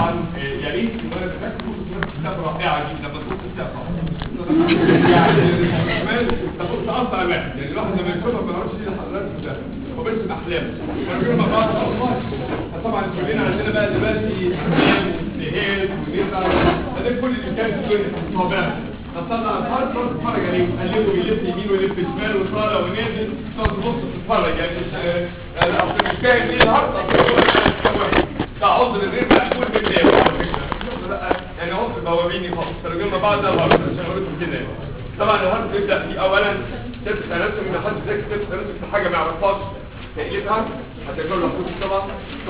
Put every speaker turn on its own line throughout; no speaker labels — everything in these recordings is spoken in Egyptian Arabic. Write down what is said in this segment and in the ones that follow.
طبعا آه، يا ريت ان انا بذاكر كتاب رائعه جدا لما تبص فيها طبعا يعني تبص اسرع واحد يعني الواحد لما يشوفها ما يعرفش ايه حضرتك ده هو بيرسم احلام ونقول مع بعض والله طبعا كلنا عندنا بقى دلوقتي احلام واجتهاد ونسع ده كل اللي كان في الدنيا في الصوابع فطلع الحرب تقعد تتفرج عليه قلبه بيلف يمين ويلف شمال وطالع ونازل تقعد تبص تتفرج يعني مش آه، اصل مش فاهم ايه الهارد اصل هو ده عذر غير مقبول بالله على فكره لا، يعني عذر بوابيني خالص ترجمنا بعد ده الهارد عشان قلت كده يعني. طبعا الهارد بيبدا في اولا سيرت تناسب ان حد ذاكر سيرت تناسب في حاجه ما يعرفهاش تقلبها هتاكل له فلوس طبعا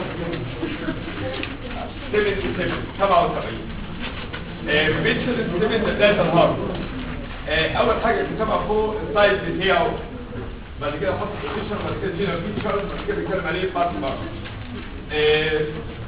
77 77 بيتشر السيمنت داتا الهارد آه، اول حاجه كتابها فوق السايز بتاعه بعد كده احط بوزيشن بعد كده جينر فيتشرز بعد كده بيتكلم عليه بارت بارت آه،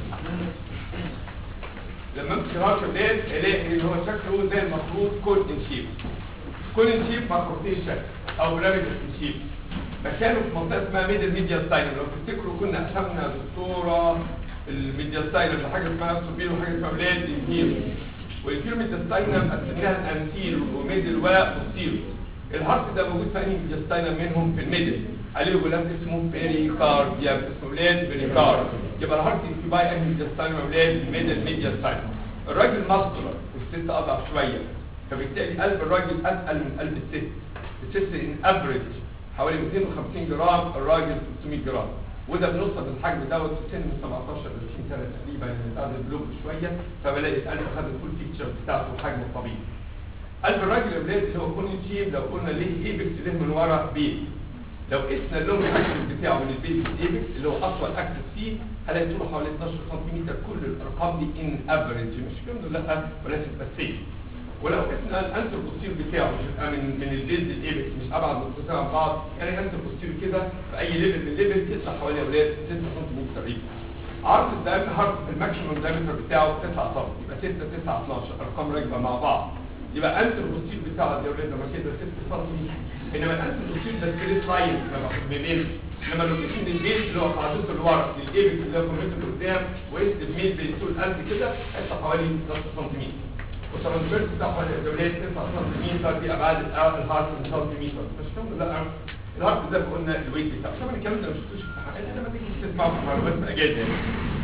لما امسك الهارد بلاد الاقي ان هو شكله زي المفروض كون ان شيب كون ان شيب مع كورتين شكل او بيراميد ان شيب مكانه في منطقه اسمها ميدل ميديا ستاينم لو تفتكروا كنا اخذنا دكتوره الميديا ستاينم بحاجه اسمها سوبير وحاجه اسمها بلاد انفيرو والبيراميد ستاينم قسمناها الانتير وميدل وبوستيرو الهارت ده موجود في انهي ميديا ستاينم منهم في الميدل عليه غلاف اسمه بيريكارديا اسمه ولاد بيريكارد يبقى الهارت انكيوباي انهي ميديا ستاينم ولاد الميدل ميديا ستاينم الراجل ماسكولار والست اضعف شويه فبالتالي قلب الراجل اتقل من قلب الست الست ان افريج حوالي 250 جرام الراجل 300 جرام وده بنوصل للحجم دوت في سن 17 20 سنه تقريبا يعني بعد البلوغ بشويه فبلاقي القلب خد الفول بيكتشر بتاعته حجمه الطبيعي قلب الراجل يا ولاد اللي هو كون شيب لو قلنا ليه ايبكس ليه من ورا بيت لو قسنا اللون الاكسس بتاعه من البيت للايبكس اللي هو اطول اكسس فيه هلاقي طوله حوالي 12 سم كل الارقام دي ان افريج مش كامله لا ولكن بسيط ولو قسنا الانتر بوستير بتاعه يبقى من من البيز للايبكس مش ابعد نقطتين عن بعض يعني انتر بوستير كده في اي ليفل من الليفل تطلع حوالي يا ولاد 6 سم تقريبا عرض الدم هارت الماكسيموم دايمتر بتاعه 9 سم يبقى 6 9 12 ارقام راكبه مع بعض يبقى انتر بوستير بتاعه يا ولاد لما كده 6 سم انما الانتر بوستير ده ستريت لاين ما بينش انما لو جبتين البيت اللي هو قاعدته اللي ورا للايبكس اللي هو كومنت قدام وقست الميل بين طول القلب كده هيطلع حوالي 12 سم والترانسفيرس بتاعها الدولات 9 سم دي ابعاد الهارت من سنتيمتر مش كم لا الهارت زي ما قلنا الويت بتاعه طبعا الكلام ده ما شفتوش في امتحانات لما تيجي تسمعه في معلومات في اجازه يعني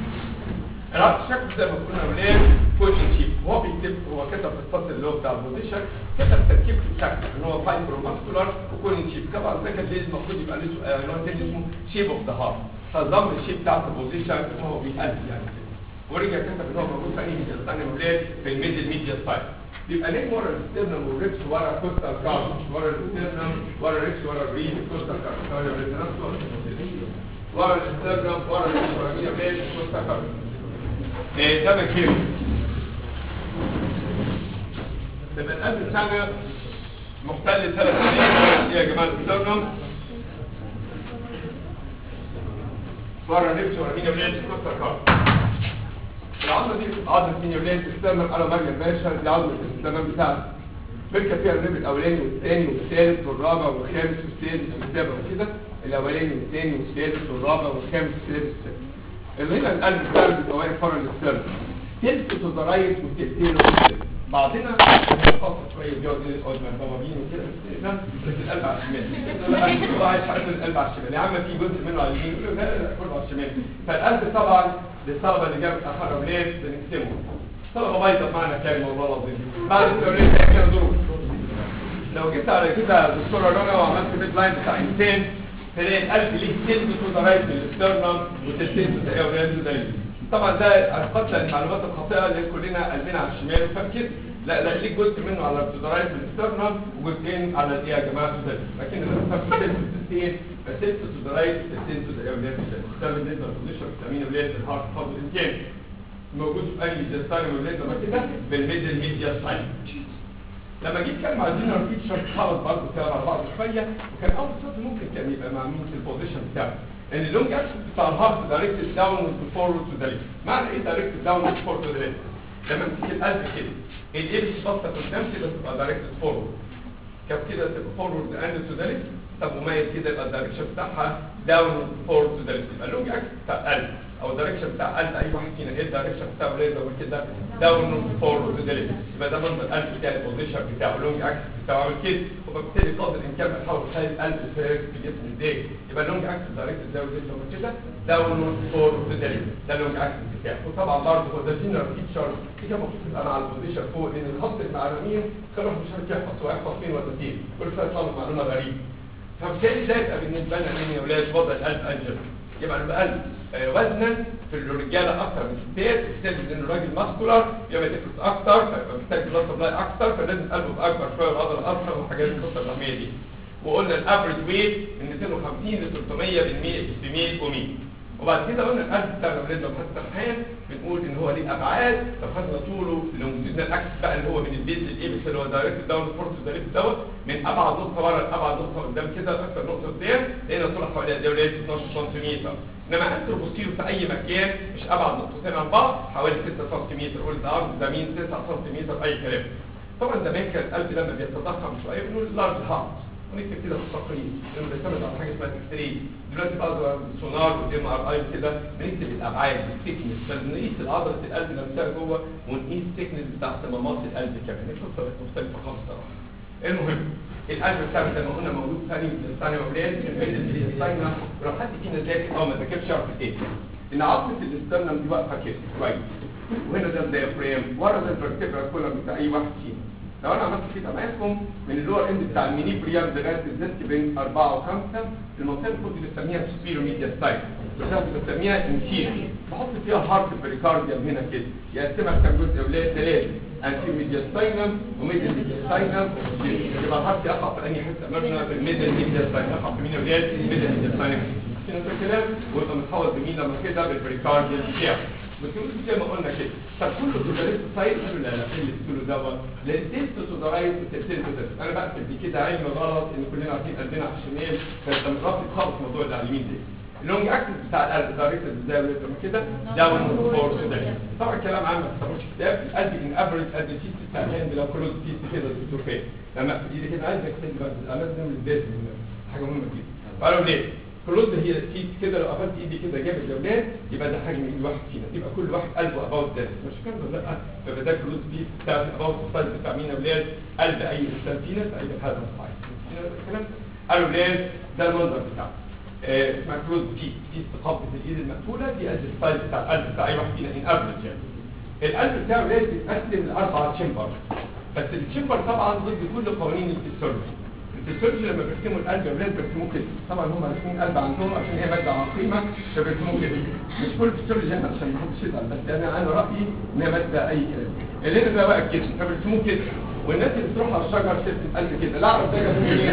الهارت شكله زي ما قلنا اولاد كوين شيب وهو بيكتب هو كتب في السطر اللي هو بتاع البوزيشن كتب تركيب في الشكل ان هو فايبرو ماسكولار وكوين شيب طبعا ده كان ليه المفروض يبقى له عنوان تاني اسمه شيب اوف ذا هارت فضم الشيب بتاعت البوزيشن هو بيتقلب يعني كده ورجع كتب ان هو موجود في انهي ميديا ستاين اولاد في الميدل ميديا ستاين يبقى ليه ورا الاسترنم والريبس ورا كوستال كارد ورا الاسترنم ورا الريبس ورا الريد كوستال كارد ورا الريزونانس ورا الاسترنم ورا الريبس ورا الريد اولاد كوستال كارد ايه ده مكيو يبقى القلب بتاعنا محتل ثلاث ايه يا جماعه الاسترنم ورا الريبس ورا الريد اولاد كوستال كارد العظمه دي عظمه مين يا ولاد استلم على مريم باشا دي عظمه الاستلام بتاعتي بيركب فيها الريب الاولاني والثاني والثالث والرابع والخامس والسادس والسابع وكده الاولاني والثاني والثالث والرابع والخامس والسادس والسابع اللي هنا القلب بتاعنا بيبقى واقف فرع الاستلام تلت تو ذا رايت وتلتين بعضنا خاصة شوية بيقعد يقعد مع البوابين وكده بس القلب على الشمال هو عايز حاجة القلب على الشمال يا عم في جزء منه على اليمين يقول له لا لا كله على الشمال فالقلب طبعا للطلبة اللي جابت أخر أولاد بنكتمه طلبة بايظة بمعنى كلمة والله العظيم بعد الأولاد كده ظروف لو جبت على كده دكتورة رنا وعملت ميد لاين بتاع إنسان تلاقي القلب ليه تلت تو ذا رايت من الاسترنم وتلتين تو ذا أولاد ده طبعا ده قتل المعلومات الخاطئة اللي كلنا قلبنا على الشمال فكده لا لا ليك جزء منه على الفيدرايت من الاسترنم وجزئين على الايه يا جماعه ده لكن للاسف في تلت وتلتين فتلت فيدرايت وتلتين تو ذا اولاد ده بالنسبه للبوزيشن بتامين اولاد الهارت قدر الامكان موجود في اي ميديا ستايل اولاد لما كده بالميدل ميديا ستايل لما جيت كلمة على الجنرال فيتشر خلص برضه كده على بعض شويه وكان اول سطر ممكن كان يبقى مع مين في البوزيشن بتاعه ان اللونج اكسس بتاع الهارت دايركتد داون فورورد تو ذا ليفت معنى ايه دايركتد داون فورورد تو ذا ليفت لما امسك القلب كده الايبس باصه قدام كده تبقى دايركتد فورورد كف كده تبقى فورورد اند تو ذا ليفت طب وميل كده يبقى الدايركشن بتاعها داون فورد تو ذا ليفت يبقى اللونج اكسس بتاع القلب او الدايركشن بتاع قلب اي واحد فينا ايه الدايركشن بتاعه ليه زي كده داون فورد تو ذا ليفت يبقى ده منظر القلب بتاع البوزيشن بتاعه اللونج اكسس بتاعه عامل كده وبالتالي قدر الامكان بنحاول نخلي القلب في في جسم ازاي يبقى اللونج اكسس دايركت زي ما كده داون فورد تو ذا ليفت ده اللونج اكسس بتاعه وطبعا برضه هو ده جنرال فيتشر دي كان المفروض تبقى مع البوزيشن فوق لان الخط المعلومين كان الواحد مش عارف يحفظ هو يحفظ فين ولا فين كل شويه يطلع معلومه غريبه فبالتالي ده يبقى بالنسبه لنا مين يا اولاد وضع القلب انجل يبقى القلب آه، وزنا في الرجاله اكتر من الستات الستات لان الراجل ماسكولار يبقى تفلس اكتر فيبقى محتاج بلاد سبلاي اكتر فلازم قلبه يبقى اكبر شويه والعضله اكتر وحاجات القصه الرقميه دي وقلنا الافرج ويت من 250 ل 300 بالمية في ميل وميل وبعد كده قلنا القلب بتاع الاولاد لو خدت امتحان بنقول ان هو ليه ابعاد لو خدنا طوله لونجيتودنال الاكس بقى اللي هو من البيز للايبس اللي هو دايركت داون فورس دايركت دوت من ابعد نقطه ورا لابعد نقطه قدام كده لاكثر نقطه قدام لقينا طولها حوالي قد ايه ولاد 12 سم انما انتر بوستيرو في اي مكان مش ابعد نقطتين عن بعض حوالي 6 سم قول ده عرض ده مين 9 سم اي كلام طبعا زمان كان القلب لما بيتضخم شويه بنقول لارج هارت ونكتب كده في التقرير لانه بيعتمد على حاجه اسمها اكس راي دلوقتي بعد السونار والام ار اي كده بنكتب الابعاد الثيكنس فبنقيس عضله القلب نفسها جوه ونقيس الثيكنس بتاع صمامات القلب كمان القصه بقت مختلفه خالص صراحه المهم القلب بتاعنا زي ما قلنا موجود ثاني ثاني اولاد في الميدل الانستاينا ولو حد فينا ذاكر او ما ذاكرش يعرف ايه ان عظمه الاسترنم دي واقفه كده كويس وهنا ده الديافرام ورا ده الفرتبرا كولم بتاع اي واحد فينا لو انا عملت كده معاكم من اللور اند بتاع المينيبريم لغايه الديسك بين 4 و5 المنطقه اللي كنت بسميها سوبيرو ميديا ستايل بس انا كنت بسميها انفير بحط فيها هارت بريكارديوم هنا كده يقسمها كام جزء اولاد ثلاثه انفير ميديا ستاينم وميدل ميديا ستاينم يبقى الهارت يقع في انهي حته امامنا في الميدل ميديا ستاينم يقع في مين يا اولاد الميدل ميديا ستاينم كده ده الكلام ويبقى متحوط بمين لما كده بالبريكارديوم بتاعه بتقول زي ما قلنا كده طب كله تدريس سايد قالوا لا لا ايه اللي بتقوله دوت لان تلت تدريس وتلتين تدريس انا بكتب دي كده علم غلط ان كلنا عارفين قلبنا على الشمال فانت مغطي خالص موضوع اللي على اليمين ده اللونج اكسس بتاع القلب دايركت ازاي ولا كده داون فور ده طبعا كلام عام ما تسمعوش كتاب القلب ان افريج قد الفيست بتاع الهند لو كلوز فيست كده الدكتور فين لما في ايدي كده عايز اكتب بس انا لازم البيت حاجه مهمه جدا قالوا ليه كلوز هي فيت كده لو قفلت ايدي كده جامد لولاد يبقى ده حجم ايد واحد فينا يبقى كل واحد قلبه اباوت ذات مش كده ولا لا يبقى ده كلوز فيت بتاع اباوت السايز بتاع مين يا ولاد قلب اي انسان فينا في اي هذا السايز الكلام قالوا ولاد ده المنظر بتاعه آه، اسمها كلوز فيت فيت قبضه الايد المقفوله دي قد السايز بتاع القلب بتاع اي واحد فينا ان افريج يعني القلب بتاعه ولاد بيتقسم لاربع تشمبر بس التشمبر طبعا ضد كل قوانين الفسيولوجي الفسيولوجي لما بيرسموا القلب يا ولاد بيرسموه كده طبعا هم راسمين قلب عندهم عشان هي ماده عقيمه فبيرسموه كده مش كل الفسيولوجي هنا عشان ما حدش يزعل بس انا انا رايي ان هي ماده اي كلام اللي هنا ده بقى الجسم فبيرسموه كده والناس اللي بتروح على الشجر ترسم قلب كده لا اعرف ده جاب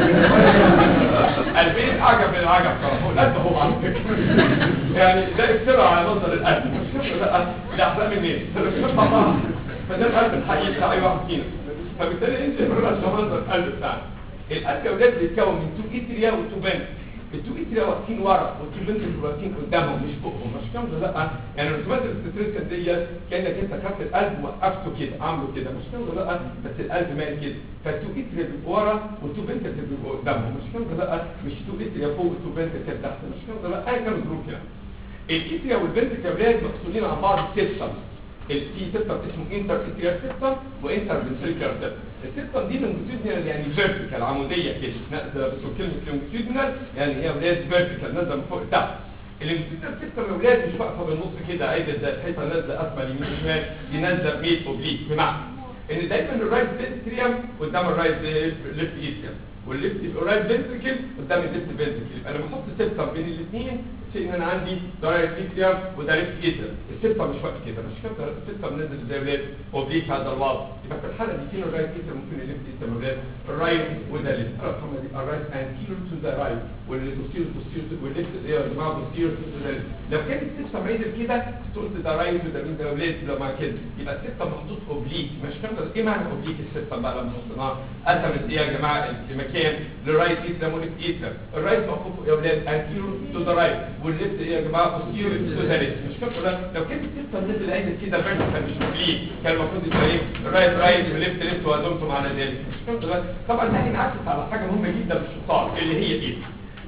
قلبين عجب من العجب صراحه والقلب هو على فكره يعني ده افتراء على منظر القلب مش كده لا ده احلام الناس فده القلب الحقيقي بتاع اي واحد فينا فبالتالي انت ده منظر القلب بتاعنا القلب يا ولاد بيتكون من تو اتريا وتو بنت التو اتريا واقفين ورا والتو بنت اللي واقفين قدامهم مش فوقهم مش كام لا يعني الرسومات الاستريسكا دي كانك انت خدت القلب وقفته كده عامله كده مش كام لا بس القلب مال كده فالتو اتريا بيبقوا ورا والتو بنت اللي بيبقوا قدامهم مش كام لا مش تو اتريا فوق والتو بنت كده تحت مش كام لا اي كانوا ظروف يعني الاتريا والبنت كاولاد مفصولين عن بعض سيستم في سيستم اسمه انتر اتريال سيستم وانتر فنتريكولار سيستم السيستم دي لونجيتودينال يعني فيرتيكال عموديه كده نازله بتقول كلمه لونجيتودينال يعني هي ولاد فيرتيكال نازله من فوق لتحت اللونجيتودينال سيستم يا ولاد مش واقفه بالنص كده عدل زي الحيطه نازله اسفل يمين شمال دي نازله ميل اوبليك بمعنى ان دايما الرايت فنتريوم قدام الرايت ليفت اتريوم والليفت الرايت فنتريكل قدام الليفت فنتريكل يبقى لما احط سيستم بين الاثنين ان انا عندي ده رايت اتريوم وده ليفت اتريوم السيستم مش واقف كده مش كده السيستم نازل زي ولاد اوبليك هذا الوضع يبقى في الحاله دي فين الرايت اتريوم ممكن الليفت اتريوم ولاد الرايت وده ليفت ارقام دي الرايت انتيريور تو ذا رايت والبوستيريور بوستيريور والليفت ايه يا جماعه بوستيريور تو ذا ليفت لو كان السيستم عدل كده تقول ده رايت وده مين ده ولاد لو مع كده يبقى السيستم محطوط اوبليك مش كده ايه معنى اوبليك السيستم بقى لما حطيناه قسمت ايه يا جماعه المكان للرايت اتريوم وليفت اتريوم الرايت موقوف يا ولاد انتيريور تو ذا رايت والليفت ايه يا جماعه بوستيريور تو ذا ليفت مش كده لو كان السيستم نزل عدل كده فيرتيكال مش اوبليك كان المفروض يبقى ايه رايت رايت وليفت ليفت ودمتم على ذلك مش كده طبعا ده ينعكس على حاجه مهمه جدا في الشطار اللي هي ايه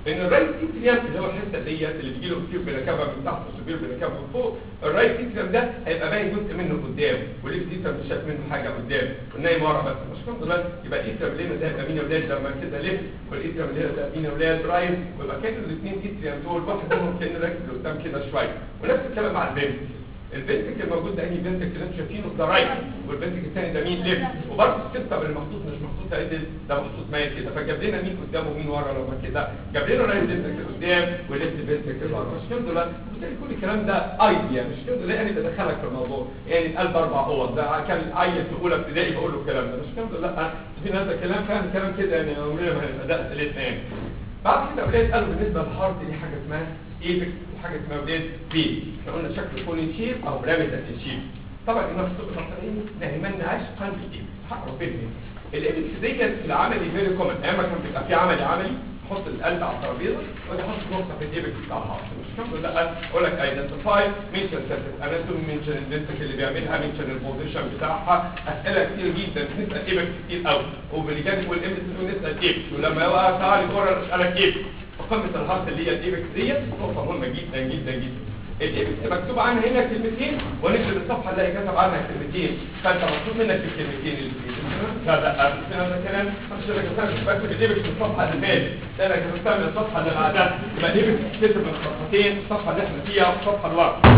ان الرايت اتريم اللي هو الحته ديت اللي بيجي له كتير بنكابه من تحت وسبير بنكابه من فوق الرايت اتريم ده هيبقى باين جزء منه قدام والليفت اتريم مش شايف منه حاجه قدام والنايم ورا بس مش الحمد لله يبقى الاتريم اللي هنا ده يبقى مين يا اولاد لما كده ليفت والاتريم اللي هنا ده مين يا اولاد رايت ويبقى كان الاثنين اتريم دول واحد منهم كان راكب لقدام كده شويه ونفس الكلام مع البنت البنتك الموجود ده انهي بنتك اللي انتوا شايفينه ده رايت والبنتك الثاني ده مين ليفت وبرضه السته اللي محطوط مش محطوط عدل ده محطوط مايل كده فجاب لنا مين قدام ومين ورا لما كده جاب لنا رايت بنتك قدام وليفت بنتك ورا مش كده لا وبالتالي كل الكلام ده ايديا مش كده لا يعني بدخلك في الموضوع يعني القلب اربع اوض ده كان عيل في اولى ابتدائي بقول له الكلام ده مش كده لا في ناس كلام فاهم كلام كده يعني عمرنا ما هنبقى ده اسئلتنا يعني بعد كده اولاد قالوا بالنسبه للهارت دي حاجه اسمها ايبكس وحاجه اسمها اولاد بي احنا قلنا شكل كونين شيب او بيراميدال شيب طبعا الناس بتبقى طالعين نهمنا عشقا بالايبكس حق ربنا الايبكس ديت العملي فيري كومن ايام ما كان بيبقى في عملي عملي احط القلب على الترابيزه واجي احط نقطه في الايبكس بتاع الهارت مش كده لا اقول لك ايدنتيفاي منشن سيرفيس اناتومي منشن البنتك اللي بيعملها منشن البوزيشن بتاعها اسئله كتير جدا بنسال ايبكس كتير قوي وبالجانب والام نسال ايبكس ولما يبقى تعالى كوره اسالك ايبكس قمه الهارت اللي هي الايبكس ديت نقطه مهمه جدا جدا جدا الايبكس مكتوب عنها هنا كلمتين ونكتب الصفحه اللي كتب عنها كلمتين فانت مطلوب منك الكلمتين اللي لا لا هذا كلام مش انا كتبت بكتب الايبكس من الصفحه اللي فاتت ده انا كتبتها من الصفحه اللي بعدها يبقى الايبكس كتب من صفحتين الصفحه اللي احنا فيها والصفحه اللي ورا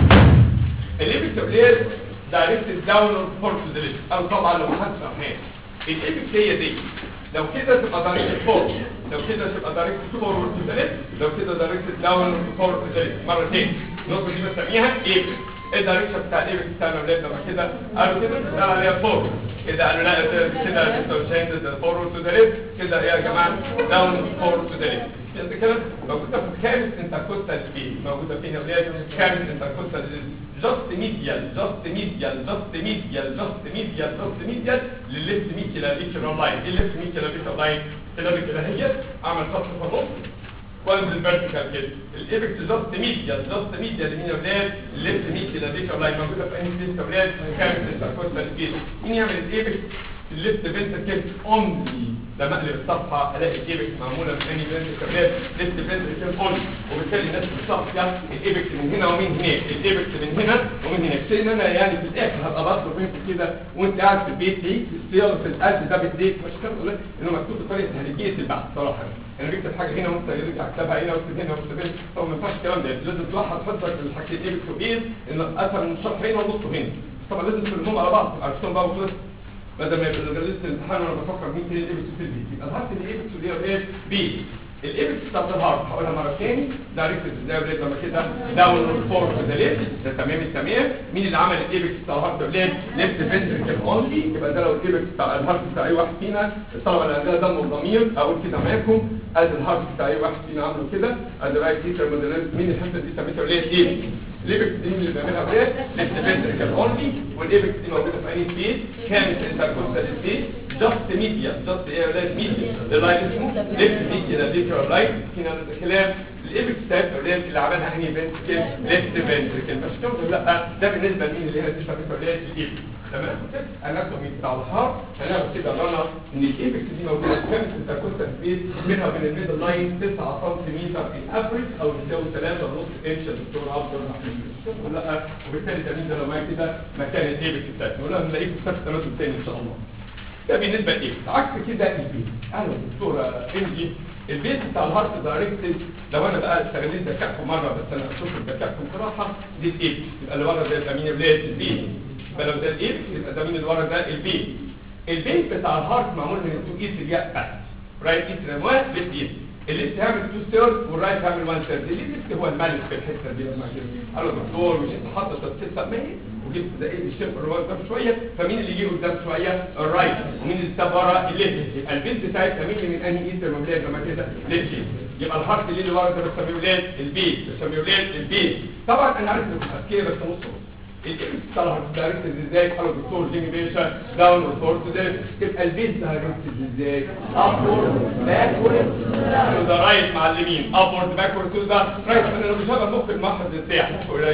الايبكس بليز دايركتد داونورد فورس ديليشن او طبعا لو محدش فاهمها الايبكس هي دي لو كده تبقى دايركتد فورورد لو كده تبقى دايركتد فورورد تو ذا ليفت لو كده دايركتد داون فورورد تو ذا ليفت مرتين النقطه دي بسميها ايبكس ايه الدايركشن بتاع الايبكس بتاعنا ولاد لما كده قالوا كده بنسال عليها فورورد كده قالوا لا كده كده فورورد تو ذا ليفت كده ايه يا جماعه داون فورورد تو ذا ليفت انت كده موجوده في خامس انتركوستال سبيس موجوده فين يا ولاد خامس انتركوستال جاست ميديال جاست ميديال جاست ميديال جاست ميديال جاست ميديال للليفت ميكيلا ليترال لاين ايه الليفت ميكيلا ليترال لاين كده كده هي اعمل خط في النص وانزل فيرتيكال كده الايبكس جاست ميديال جاست ميديال لمين يا ولاد الليفت ميكيلا ليترال لاين موجوده في انهي سبيس يا ولاد خامس انتركوستال سبيس مين يعمل الايبكس الليفت فنتركل اونلي لما اقلب الصفحه الاقي الايبكس معموله من اني فنتركل ليفت فنتركل اونلي وبالتالي الناس بتصفي الايبكس من هنا ومن هناك الايبكس من هنا ومن هناك سي ان انا يعني في الاخر هبقى بطلب منكم كده وانت قاعد في البيت ايه صياغه القلب ده بايديك مش كده ولا انه مكتوب بطريقه تهريجيه البحث صراحه انا بكتب حاجه هنا وانت يرجع كتبها هنا واكتب هنا واكتب هنا طبعا ما ينفعش الكلام ده لازم توحد حضرتك الحاجتين ايبكس وايد ان اسهل من الشرح هنا ونصه هنا طبعا لازم تفهمهم على بعض عرفتهم بقى وخلص بدل ما يبقى جلست الامتحان وانا بفكر مين كده الايبكس في البيت يبقى الهارت الايبكس دي ايه بي الايبكس بتاعت الهارت هقولها مره ثاني دايركت ازاي ولاد لما كده داون فور ده ليفت ده تمام التمام مين اللي عمل الايبكس بتاع الهارت ولاد ليفت فنتركل اونلي يبقى ده لو الايبكس بتاع الهارت بتاع اي واحد فينا الطلبه اللي عندها دم وضمير اقول كده معاكم ادي الهارت بتاع اي واحد فينا عامله كده ادي رايت تيتر مين الحته دي سميتها ولاد ايه الايبكس دي اللي بيعملها ولاد ليفت فنتركل اونلي والايبكس دي موجوده في اي سبيس كانت انتركوستال سبيس جاست ميديا جاست ايه يا ولاد ميديا اللاين اسمه ليفت ميديا ليترال لاين هنا الكلام الايبكس تايب ولاد اللي عملها انهي فنتركل ليفت فنتركل مش كده لا ده بالنسبه لمين اللي هنا دي سميتها ولاد الايبكس تمام اناتومي بتاع الهارت هنعمل كده لنا ان الايبكس دي موجوده في خامس انتركوستال سبيس بينها وبين الميدل لاين 9 سم ان افريج او يساوي 3.5 انش الدكتور عبد الرحمن لا وبالتالي ده مين ده لو معايا كده مكان الايبكس بتاعتنا ولا هنلاقيه في كتاب التناسب تاني ان شاء الله ده بالنسبه لايه عكس كده البيت اهلا دكتوره انجي البيت بتاع الهارت دايركتد لو انا بقى استغليت ذكائكم مره بس انا اشوف ذكائكم صراحه دي الايه يبقى اللي ورا ده يبقى مين بلاد البيت يبقى لو ده الايه يبقى ده مين اللي ورا ده البيت البيت بتاع الهارت معمول من التو ايت الياء بس رايت ايت رموات ليفت ايت الليفت هعمل 2 ثيرد والرايت هعمل 1 ثيرد الليفت هو الملك في الحته دي لما كده قالوا دكتور مش انت حاطط الستة مية وجبت ده ايه الشيف الرواية قدام شويه فمين اللي يجي قدام شويه الرايت ومين اللي ساب ورا الليفت يبقى البيت بتاعتها مين من انهي ايتر ممليه لما كده ليفت يبقى الهارت اللي ورا ده بسميه ولاد البيت بسميه ولاد البيت طبعا انا عارف انكم اذكياء بس نص نص الاكس طلع دايركتد ازاي قالوا الدكتور جيمي باشا داون وفورد ده تبقى البيت دايركتد ازاي ابورد باكورد تو ذا رايت معلمين ابورد باكورد تو ذا رايت انا لو مش هبقى مخ المحفظ الساحل ولا يحفظ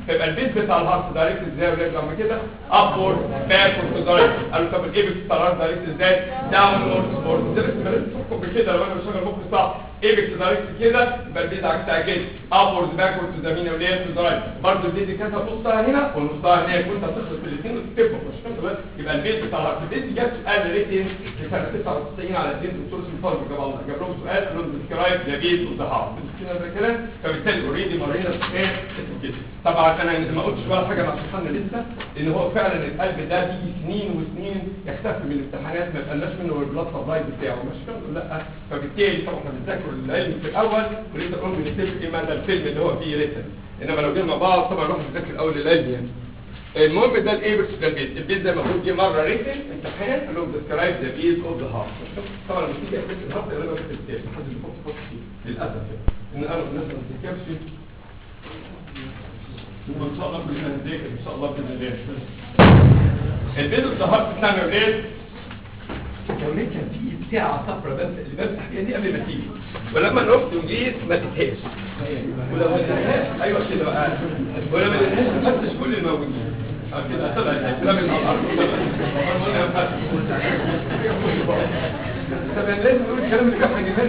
فيبقى البيت بتاع الهارت دايركت ازاي يا ولاد لما كده ابورد باكورد تو دايركت قالوا طب الايبكس بتاع الهارت دايركت ازاي داونورد فورد درس درس تحكم بكده لو انا بشغل مخي صح ايبكس دايركت كده يبقى البيت عكسها كده ابورد باكورد تو ذا مين يا ولاد تو دايركت برضه البيت دي كانت نصها هنا ونصها هناك وانت هتخلط في الاثنين وتكتبهم مش كده بس يبقى البيت بتاع الهارت البيت دي جت سؤال ريتن في سنه 99 على الدين دكتور اسمه فاضل جاب الله جاب لهم سؤال قال لهم ديسكرايب ذا بيت اوف ذا هارت كده ده كلام فبالتالي اوريدي مرينا ايه اسمه كده طبعا انا ما قلتش ولا حاجه مع سبحان لسه لان هو فعلا القلب ده بيجي سنين وسنين يختفي من الامتحانات ما يبقاش منه البلاد سبلاي بتاعه مش كده لا فبالتالي طبعا احنا بنذاكر العلم في الاول ولسه بنقول بنتفق ايه مدى الفيلم اللي هو فيه ريتن انما لو جينا مع بعض طبعا نروح نذاكر الاول العلم يعني المهم ده الايبكس ده البيت البيت ده المفروض جه مره ريتن امتحان قال لهم ديسكرايب ذا بيت اوف ذا هارت طبعا لما تيجي افكس الهارت انا بكتب الكتاب محدش بيحط خط فيه للاسف يعني ان انا الناس ما بتكتبش وان شاء الله كلنا هنذاكر ان شاء الله باذن الله البيت اوف ذا هارت بتاعنا يا ولاد يا ولاد كان في ساعه صفرا بس اللي بمسح فيها دي قبل ما تيجي ولما نقص وجيت ما تتهاش ولو ما لقيناهاش ايوه كده بقى ولو ما لقيناهاش نفتش كل الموجودين أو كده طلع الكلام اللي على الارض طلع طب يعني لازم نقول الكلام اللي كان هيجيبها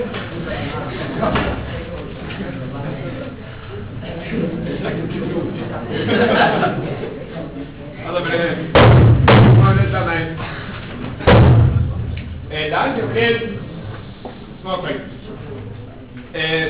الله بالعين ما نبدا معاك اللي عندي ولاد اسمعوا كويس آه،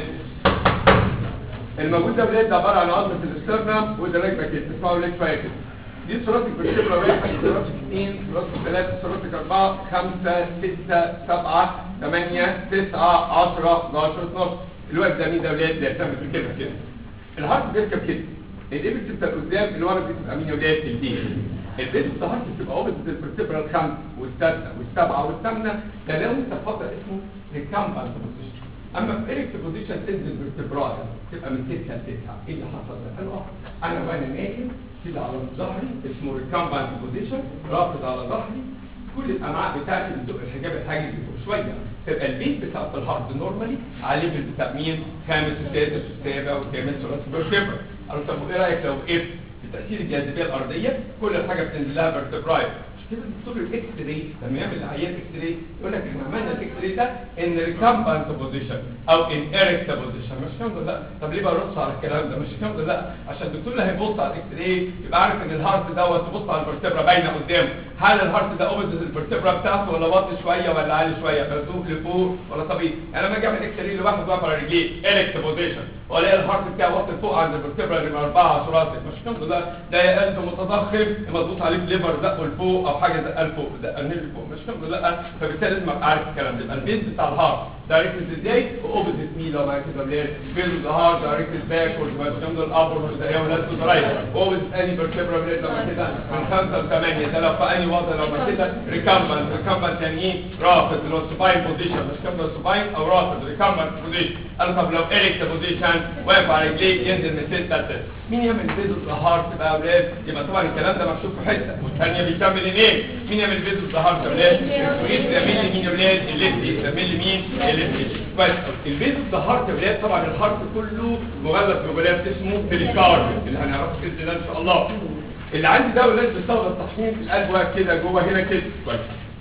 الموجود ده ولاد ده عباره عن عظمه الاسترنم وده راكبه كده اسمعوا ولاد شويه كده دي ثلاثي بالكبرى واحد ثلاثي اثنين ثلاثي ثلاثة ثلاثي أربعة خمسة ستة سبعة ثمانية تسعة عشرة 11 12 الوقت ده مين ده ولاد ده بتعمل كده كده الهارت بيركب كده الايبكس بتاع قدام اللي ورا دي بتبقى مين يا ولاد الدين البيت بتاع الهارت بتبقى اوبز الفرتبرا الخمسة والسادسة والسبعة والثامنة ده لو انت فاضل اسمه ريكامبانت بوزيشن اما في ايركت بوزيشن تنزل بالتبرايا تبقى من 6 ل 9 ايه اللي حصل ده قالوا اه انا وانا نايم كده على ظهري اسمه ريكامبانت بوزيشن رافض على ظهري كل الامعاء بتاعتي بتزق الحجاب الحاجز فوق شويه تبقى البيت بتاع الهارت نورمالي على ليفل بتاع مين خامس وسادس وسابع وثامن ثلاثي فيرتبرا قالوا طب وايه رايك لو وقفت بتاثير الجاذبيه الارضيه كل حاجه بتنزل لها فيرتبراي كده دكتور الاكس راي لما يعمل العيان اكس راي يقول لك احنا عملنا الاكس راي ده ان ريكامبانت بوزيشن او ان ايركت بوزيشن مش كده لا طب ليه برص على الكلام ده مش كده لا عشان الدكتور اللي هيبص على الاكس راي يبقى عارف ان الهارت دوت تبص على الفرتبرا باينه قدامه هل الهارت ده اوبزيت الفرتبرا بتاعته ولا واطي شويه ولا عالي شويه مرسوم لفوق ولا طبيعي يعني لما اجي اعمل اكس راي لواحد واقف على رجليه ايركت بوزيشن والاقي الهارت بتاعه واطي فوق عند الفرتبرا اللي من 4 10 مش كده لا ده يا قلب متضخم اما تبص عليه بليفر زقه لفوق او حاجه زقه لفوق ده النيل فوق مش كده لا فبالتالي لازم ابقى عارف الكلام ده يبقى البيز بتاع الهارت دايركتد ازاي واوبزيت مين لو معاك كده بلاد بيز ذا هارت دايركتد باكورد ما تشمل الابر وده يا ولاد تو رايت اوبزيت اني فيرتبرا بلاد لما كده من 5 ل 8 ده لو في اني وضع لو ما كده ريكامبنت ريكامبنت يعني ايه رافض اللي هو سوباين بوزيشن مش كده سوباين او رافض ريكامبنت بوزيشن قال طب لو اريكت بوزيشن واقف على رجليه ينزل من 6 ل 6 مين يعمل بيز ذا هارت بقى يا ولاد يبقى طبعا الكلام ده مكتوب في حته والثانيه بيكمل منين مين يعمل بيز ذا هارت يا ولاد السويس يعمل لي مين يا ولاد الليفت يعمل لي مين الليفت كويس البيز ذا هارت يا ولاد طبعا الهارت كله مغلف بغلاف اسمه بريكارد اللي هنعرفه كده ان شاء الله اللي عندي ده ولاد بيستخدم تصميم في القلب واقف كده جوه هنا كده كويس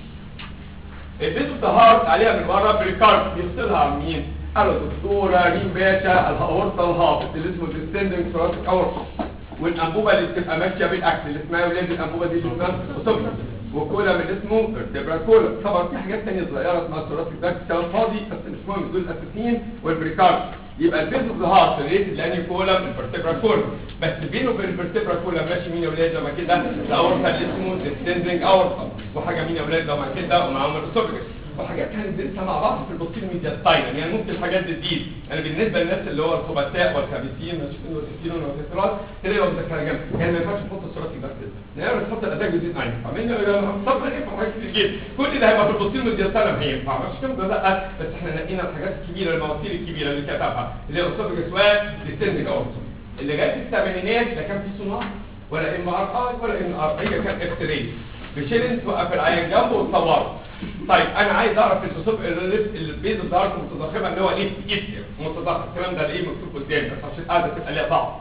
البيز ذا هارت عليها من ورا بريكارد بيفصلها عن مين قالوا دكتوره ريم باشا الاورطه الهابط اللي اسمه ديستندنج ثوراسيك اورطه والانبوبه اللي بتبقى ماشيه بالاكل اللي اسمها ولاد الانبوبه دي اللي اسمها اوتوبيا وكولا من اسمه فيرتبرا كولا طبعا في حاجات ثانيه صغيره اسمها ثوراسيك داكت كلام فاضي بس مش مهم دول الاساسيين والبريكارد يبقى البيز اوف ذا هارت ريليتد لاني كولا من الفرتبرا كولا بس بينه وبين الفرتبرا كولا ماشي مين يا ولاد لما كده الاورطه اللي اسمه ديستندنج اورطه وحاجه مين يا ولاد لما كده ومعاهم الاسوفجس وحاجات هندرسها مع بعض في البوستير ميديا ستايل يعني ممكن الحاجات دي تزيد يعني بالنسبه للناس اللي هو الخبثاء والخبيثين والسكينون والكسرات تلاقيهم مذاكرها جنب يعني ما ينفعش نحط الصورات دي بس كده نعرف نحط الاداء جزء عين فاهمين طب هينفع حاجات كتير جدا كل ده هيبقى في البوستير ميديا ستايل هينفع مش كده لا بس احنا نقينا الحاجات الكبيره المواسير الكبيره اللي كتبها اللي هي اسوفجس وديستندنج اورتو اللي جت في الثمانينات لا كان في صناعه ولا ام ار اي ولا ام ار هي كان اكس راي بشيلن توقف العيان جنبه وتصوره طيب انا عايز اعرف التصوب البيز الظهر المتضخمه اللي هو ايه اف متضخم الكلام ده ايه مكتوب قدامي بس عشان قاعده تبقى ليها بعض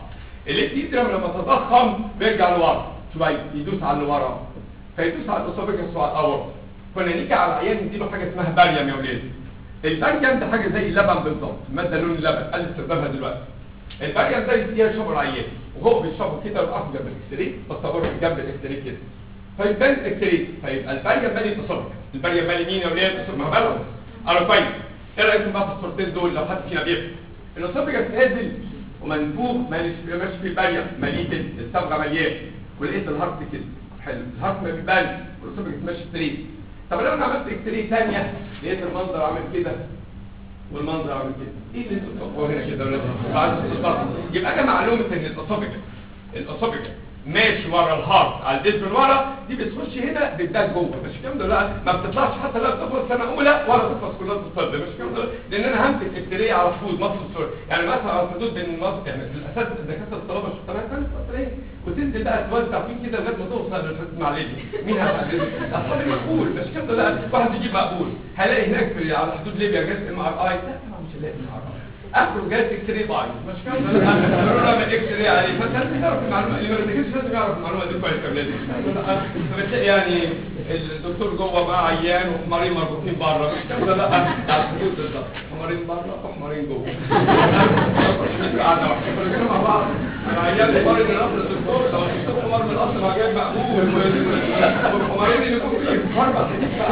الليفت ايتريوم لما تضخم بيرجع لورا شويه يدوس على اللي وراه فيدوس على الاسوفيجاس وعلى الاورطه كنا نيجي على العيان نديله حاجه اسمها باريم يا ولاد الباريم ده حاجه زي اللبن بالظبط ماده لون اللبن قال استخدامها دلوقتي الباريم ده يديها يشرب العيان وهو بيشربه كده ويقف جنب الاكس راي بصوره جنب الاكس راي كده فيبان الاكس راي فيبقى الباريم مالي الاسوفيجاس الباريم مالي مين يا ولاد ما بالانس قالوا كويس ايه رايكم بقى في الصورتين دول لو حد فينا بيفهم الاسوفيجاس نازل ومنفوخ ماليش ماشي في الباريم مليء كده الصبغه مليان ولقيت الهارت كده حلو الهارت ما بيبانش والاسوفيجاس ماشي ستريت طب لو انا عملت اكس راي ثانيه لقيت المنظر عامل كده والمنظر عامل كده ايه اللي انتوا بتفكروا هنا كده ولا بعد البطن يبقى ده معلومه ان الاسوفيجاس الاسوفيجاس ماشي ورا الهارت على الديد من ورا دي بتخش هنا بتبان جوه مش الكلام ده لا ما بتطلعش حتى لا بتخلص سنه اولى ولا تخلص كلها الطب مش الكلام ده لان انا همسك اكس على حدود مصر السوري يعني مثلا على الحدود بين مصر يعني الاساتذه الدكاتره الطلبه الشطارين كانوا مصريين وتنزل بقى توزع فيه كده لغايه ما توصل للحدود مع ليبيا مين هتحدد اصل مقبول مش الكلام ده لا واحد يجيب مقبول هلاقي هناك في على حدود ليبيا جهاز ام ار اي لا طبعا مش هلاقي ام ار اي اخره جهاز اكس راي ضعيف مش كده قالوا له اكس راي عليه فانت لازم تعرف المعلومه اللي ما بيذاكرش لازم يعرف المعلومه دي كويس يا ولاد فبتلاقي يعني الدكتور جوه بقى عيان وحمارين مربوطين بره مش كده لا على الحدود بالظبط حمارين بره وحمارين جوه قاعده واحده كلنا مع بعض انا عيان حمارين من اصل الدكتور لو الدكتور حمار من الاصل مع جاي مقبول والحمارين اللي جوه فيه حرب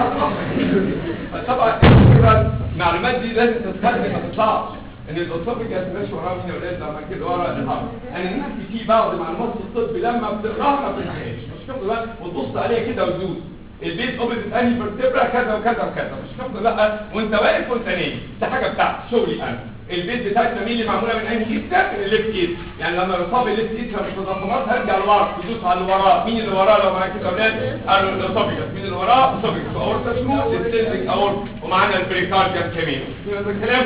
طبعا المعلومات دي لازم تتخزن ما تطلعش ان الاسوفيجاس ماشي وراه مين يا ولاد لما كده ورا الهارت انا نحكي فيه بعض معلومات في الطب لما بتقراها ما بتنساهاش مش كده لا وتبص عليها كده وتدوس البيت اوبزيت انهي فيرتبرا كذا وكذا وكذا مش كده لا وانت واقف وانت نايم ده حاجه بتاعتي شغلي انا البيت بتاعتنا مين اللي معموله من انهي ايد الليفت ايد يعني لما يصاب الليفت ايد بالتضخمات هرجع لورا يدوس على اللي وراه مين اللي وراه لو معاك كده اولاد قالوا الاسوفيجاس مين اللي وراه اسوفيجاس اورتا شنو السيلفيك اورت ومعانا البريكارديوم كمان هذا الكلام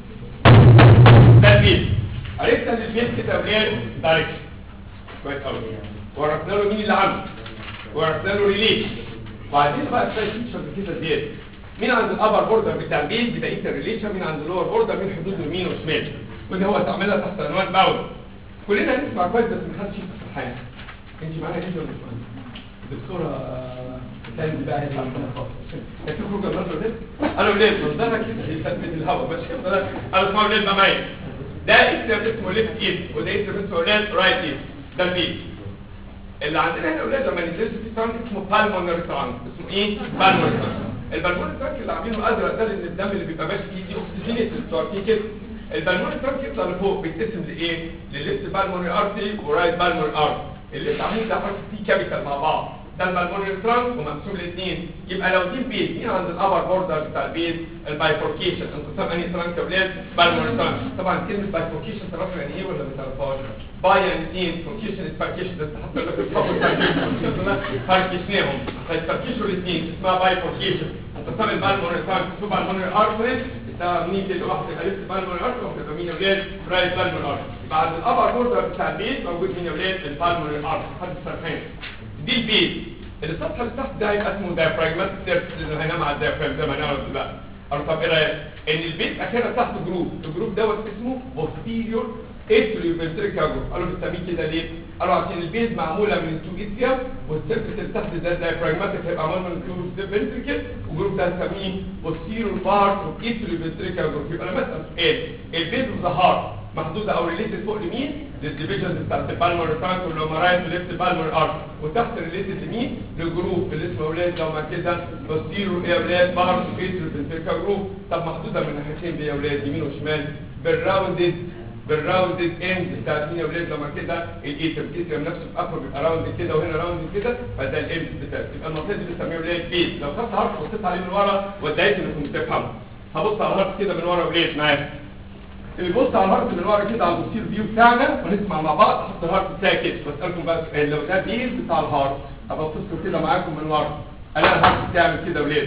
ده البيت عرفنا ان البيت كده اولاد دايركشن كويس قوي ورثنا له مين اللي عنده ورثنا له ريليشن وبعدين بقى تلاقي فيتشرز كده زياده مين عند الابر بوردر بتاع البيت بقيه الريليشن مين عند اللور بوردر مين حدود يمين وشمال وده هو تعملها تحت عنوان باول كلنا هنسمع كويس بس ما حدش يفتح الحياه انت معانا انت ولا مش معانا دكتوره تاني بقى هي عندنا خالص هتخرج النهارده ده انا ولاد منظرها كده يثبت الهواء مش كده انا اسمه ولاد مميز ده اسم اسمه ليفت ايد وده اسم اسمه ولاد رايت ايد ده البيت اللي عندنا هنا اولاد لما ندرس في ترانك اسمه بالمونري ترانك اسمه ايه بالمونري ترانك البالمونري ترانك اللي عاملينه ازرق ده لان الدم اللي بيبقى ماشي فيه دي اكسجينيت فيه كده البالمونري ترانك يطلع لفوق بيتقسم لايه لليفت بالمونري ارتري ورايت بالمونري ارتري اللي انت عاملين ده حرف سي كابيتال مع بعض ده البالمونري ترانك ومقسوم لاثنين يبقى لو دي البيت مين عند الابر بوردر بتاع البيت البايفوركيشن انقسام انهي ترانك يا ولاد بالمونري ترانك طبعا كلمه بايفوركيشن تعرفوا يعني ايه ولا ما تعرفوهاش باي يعني اثنين فوركيشن الفاركيشن ده حتى لك الصبر فاركيشناهم فالفاركيشن الاثنين اسمها بايفوركيشن انقسام البالمونري ترانك تو بالمونري ارتري ده مين كده واحد يبقى ليفت بالمونري ارتري واحد يبقى مين يا ولاد رايت بالمونري ارتري بعد الابر بوردر بتاع البيت موجود مين يا ولاد البالمونري ارتري حد سرحان دي البيت السطح اللي تحت ده هيبقى اسمه دايفراجماتيك سيرفيس اللي هينام على الدايفراجم زي ما هنعرف دلوقتي قالوا طب ايه رايك ان البيت اخيرا تحت جروب الجروب دوت اسمه posterior atrioventricular جروب قالوا بنسميه كده ليه قالوا عشان البيت معموله من التو اتريا والسيرفيس اللي تحت ده الدايفراجماتيك هيبقى معمول من التو فنتريكل والجروب ده هنسميه posterior part of atrioventricular جروب يبقى انا مثلا سؤال البيت اوف ذا هارت محدوده او ريليتد فوق لمين للديفيجنز بتاعت البالمونري ترانك واللومرايت وليفت بالمونري ارت وتحت ريليتد لمين للجروب اللي اسمه اولاد لو ما كده بوستيرو يا اولاد بارت فيتر فينتريكا جروب طب محدوده من ناحيتين دي يا اولاد يمين وشمال بالراوندد بالراوندد اند بتاعت مين يا اولاد لما كده الايتر الايتر نفسه في اخره بيبقى راوند كده وهنا راوند كده فده الاند بتاعت يبقى المنطقه دي بنسميها اولاد بيت لو خدت هارت بصيت عليه من ورا وادعيت انكم بتفهموا هبص على الهارت كده من ورا اولاد معايا اللي بص على الهارت من ورا كده على البوستير فيو بتاعنا ونسمع مع بعض احط الهارت ساكت بسالكم بقى سؤال لو ده بيز بتاع الهارت ابص له كده معاكم من ورا الاقي الهارت بتعمل كده ولاد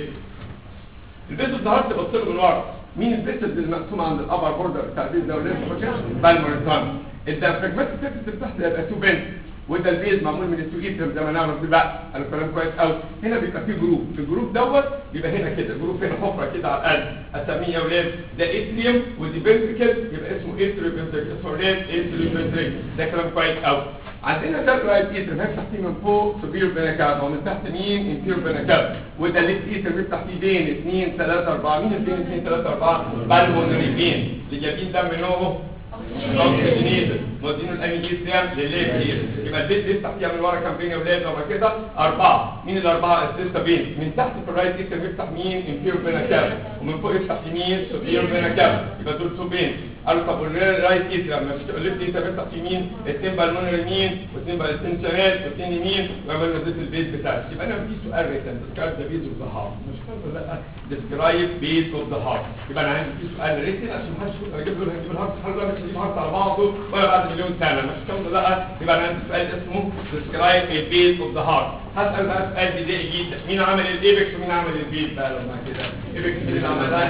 البيز بتاع الهارت ببص له من ورا مين الفيسلز المقسومه عند الابر بوردر بتاع البيز ده ولاد بالمونري ترانك الديافراجماتيك سيرفيس اللي تحت هيبقى تو بنت وده البيز معمول من التو ايتر زي ما نعرف دلوقتي انا كلام كويس قوي هنا بيبقى فيه جروب في الجروب دوت يبقى هنا كده جروب هنا حفره كده على القلب اسميه يا اولاد ده اتريوم ودي فنتريكل يبقى اسمه اتريوم فنتريكل اسمه اولاد اتريوم فنتريكل ده كلام كويس قوي عندنا ده الرايت ايتر بيفتح فيه من فوق سوبير فينيكال ومن تحت مين انفير فينيكال وده الليفت ايتر بيفتح فيه فين 2 3 4 مين الفين 2 3 4 بالمونري فين اللي جايبين دم منهم اوكسجينيتد مودينه الاني اتريم للليفت ايتر يبقى البيت بيفتح فيها من ورا كام فين يا اولاد لما كده اربعه مين الاربعه السته فين من تحت في الرايت ايتر بيفتح مين انفير فينيكال ومن فوق يفتح يمين سوبير فينيكال يبقى دول سوبين قالوا طب والرايت ايتر لما الليفت ايتر بيفتح في يمين اثنين بالمونري يمين واثنين اثنين شمال واثنين يمين وعملنا ضيف البيت بتاعي يبقى انا في سؤال ريتن ديسكرايب ذا بيز اوف ذا هارت مش كده لا ديسكرايب بيز اوف ذا هارت يبقى انا عندي في سؤال ريتن عشان ما حدش يقول اجيب له هجيب الهارت حلو مش هجيب الهارت على بعضه ولا بعد مليون سنه مش كده لا يبقى انا عندي سؤال اسمه ديسكرايب البيز اوف ذا هارت هسال بقى سؤال بدائي جدا مين عمل الايبكس ومين عمل البيت بقى لما كده ايبكس مين اللي عملها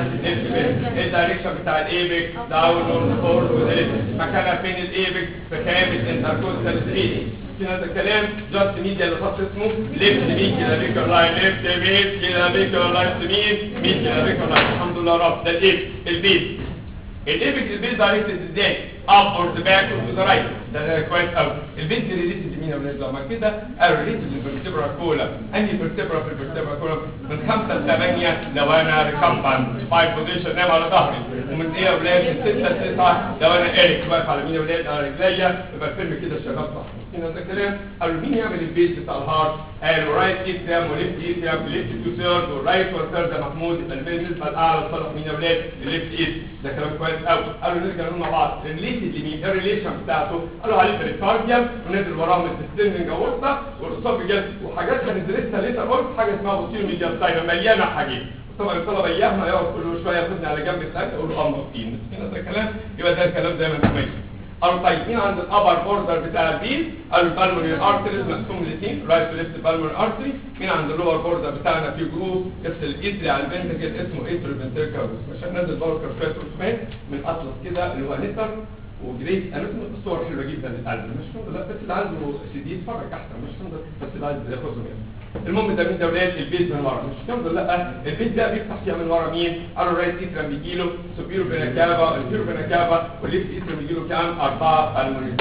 ايه الدايركشن بتاع الايبكس داون فورورد مكانها فين الايبكس في خامس انتركوستال ستريت في هذا الكلام جاست ميديا اللي خط اسمه ليفت مين كده بيكر لاين ليفت مين كده بيكر لاين مين مين كده بيكر لاين الحمد لله رب ده الايه البيت الايبكس البيت دايركتد ازاي اب اور ذا باك اور ذا رايت ده كويس قوي البيت دي ريليتد لمين يا ولاد لما كده ريليتد للفرتبرا كولا انهي فرتبرا في الفرتبرا كولا من 5 ل 8 لو انا ريكمبان فايف بوزيشن نام على ظهري ومن ايه يا ولاد من 6 ل 9 لو انا ايريك واقف على مين يا ولاد على رجليا يبقى الفيلم كده شغال صح هنا ده كلام قالوا مين يعمل البيت بتاع الهارت قالوا رايت ايتريم وليفت ايتريم ليفت تو ثيرد والرايت وان ثيرد ده محمود يبقى بالنسبه الاعلى لصالح مين يا ولاد الليفت ايت ده كلام كويس قوي قالوا نرجع نقول مع بعض ريليتد لمين الريليشن بتاعته قالوا عليه بريكارديوم ونزل وراهم الديستندنج اورتا والاسوفيجاس وحاجات هندرسها ليتر قلت حاجه اسمها بوستيريو ميديال ساينم مليانه حاجات طبعا الطلبه ايامها يقعد كل شويه ياخدني على جنب ساعات اقول له اه مبسوطين هنا ده كلام يبقى ده الكلام دايما ماشي قالوا طيب مين عند الابر بوردر بتاع البيل قالوا البالمونري ارتريز مقسوم لاثنين رايت وليفت بالمونري ارتري مين عند اللور بوردر بتاعنا في جروب يفصل الاتري على الفنتكل اسمه اتري فنتريكال عشان نازل باركر شويه رسومات من اطلس كده اللي هو نتر وجريت انا اسمه الصور حلوه جدا للقلب مش فاهم لا بس اللي عنده سي دي يتفرج احسن مش فاهم بس اللي عايز ياخذهم يعني المهم ده مين ده ولاد البيت من ورا مش الحمد لله البيت ده بيفتح فيها من ورا مين قالوا الرايت ايترم بيجي له سوبيرو بنكابا الفيرو بنكابا والليفت ايترم بيجي له كام اربعه بالمونيز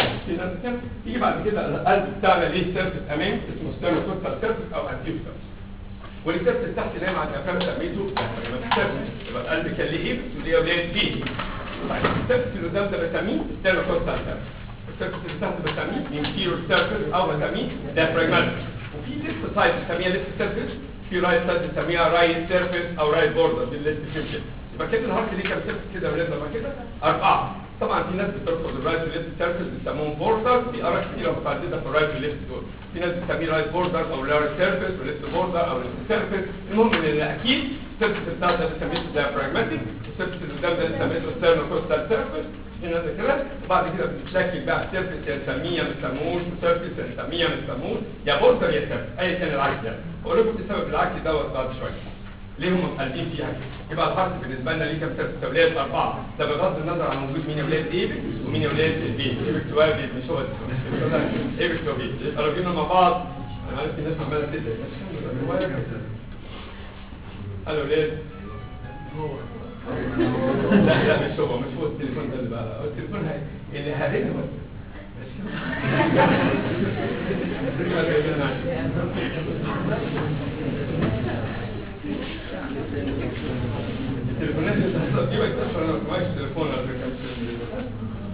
يجي بعد كده القلب بتاعنا ليه سيرفس امام اسمه ستيرنو كوستال سيرفس او انتيو سيرفس والسيرفس تحت نايم عند افلام سميته سيرفس يبقى القلب كان ليه ايه بس وليه ولاد فيه طيب السيرفس اللي قدام ده بسميه ستيرنو كوستال سيرفس السيرفس اللي تحت بسميه انفيرور سيرفس او بسميه ديافراجماتيك وفي ليفت سايد بنسميها ليفت سيرفيس في رايت سايد بنسميها رايت سيرفيس او رايت بوردر دي الليفت فيوتشر يبقى كده الهارت ليه كام سيرفيس كده ولاد لما كده اربعه طبعا في ناس بترفض الرايت والليفت سيرفيس بيسموهم بوردر في اراء كتيره متعدده في الرايت والليفت دول في ناس بتسميه رايت بوردر او رايت سيرفيس وليفت بوردر او ليفت سيرفيس المهم ان الاكيد السيرفيس بتاعنا ده بنسميه ديافراجماتيك والسيرفيس اللي قدام ده بنسميه ستيرنوكوستال سيرفيس هنا ده كده وبعد كده بنتشكل بقى سيرفيس يا نسميه ما نسموش سيرفيس يا نسميه ما نسموش يا بوردر يا سيرفيس ايا كان العكس يعني اقول لكم السبب العكسي دوت بعد شويه ليه هم مقلبين فيها كده يبقى الهارت بالنسبه لنا ليه كام سيرفيس اولاد اربعه ده بغض النظر عن وجود مين اولاد ايبكس ومين اولاد البيت ايبكس وابيت مش هو ايبكس وبيت قالوا جينا مع بعض انا عارف الناس عماله تدعي قالوا اولاد لا لا مش هو مش هو التليفون ده اللي بقى هو التليفون هاي اللي هارينا بس التليفونات اللي بتحصل دي بكتشف انا ما معيش تليفون على فكره مش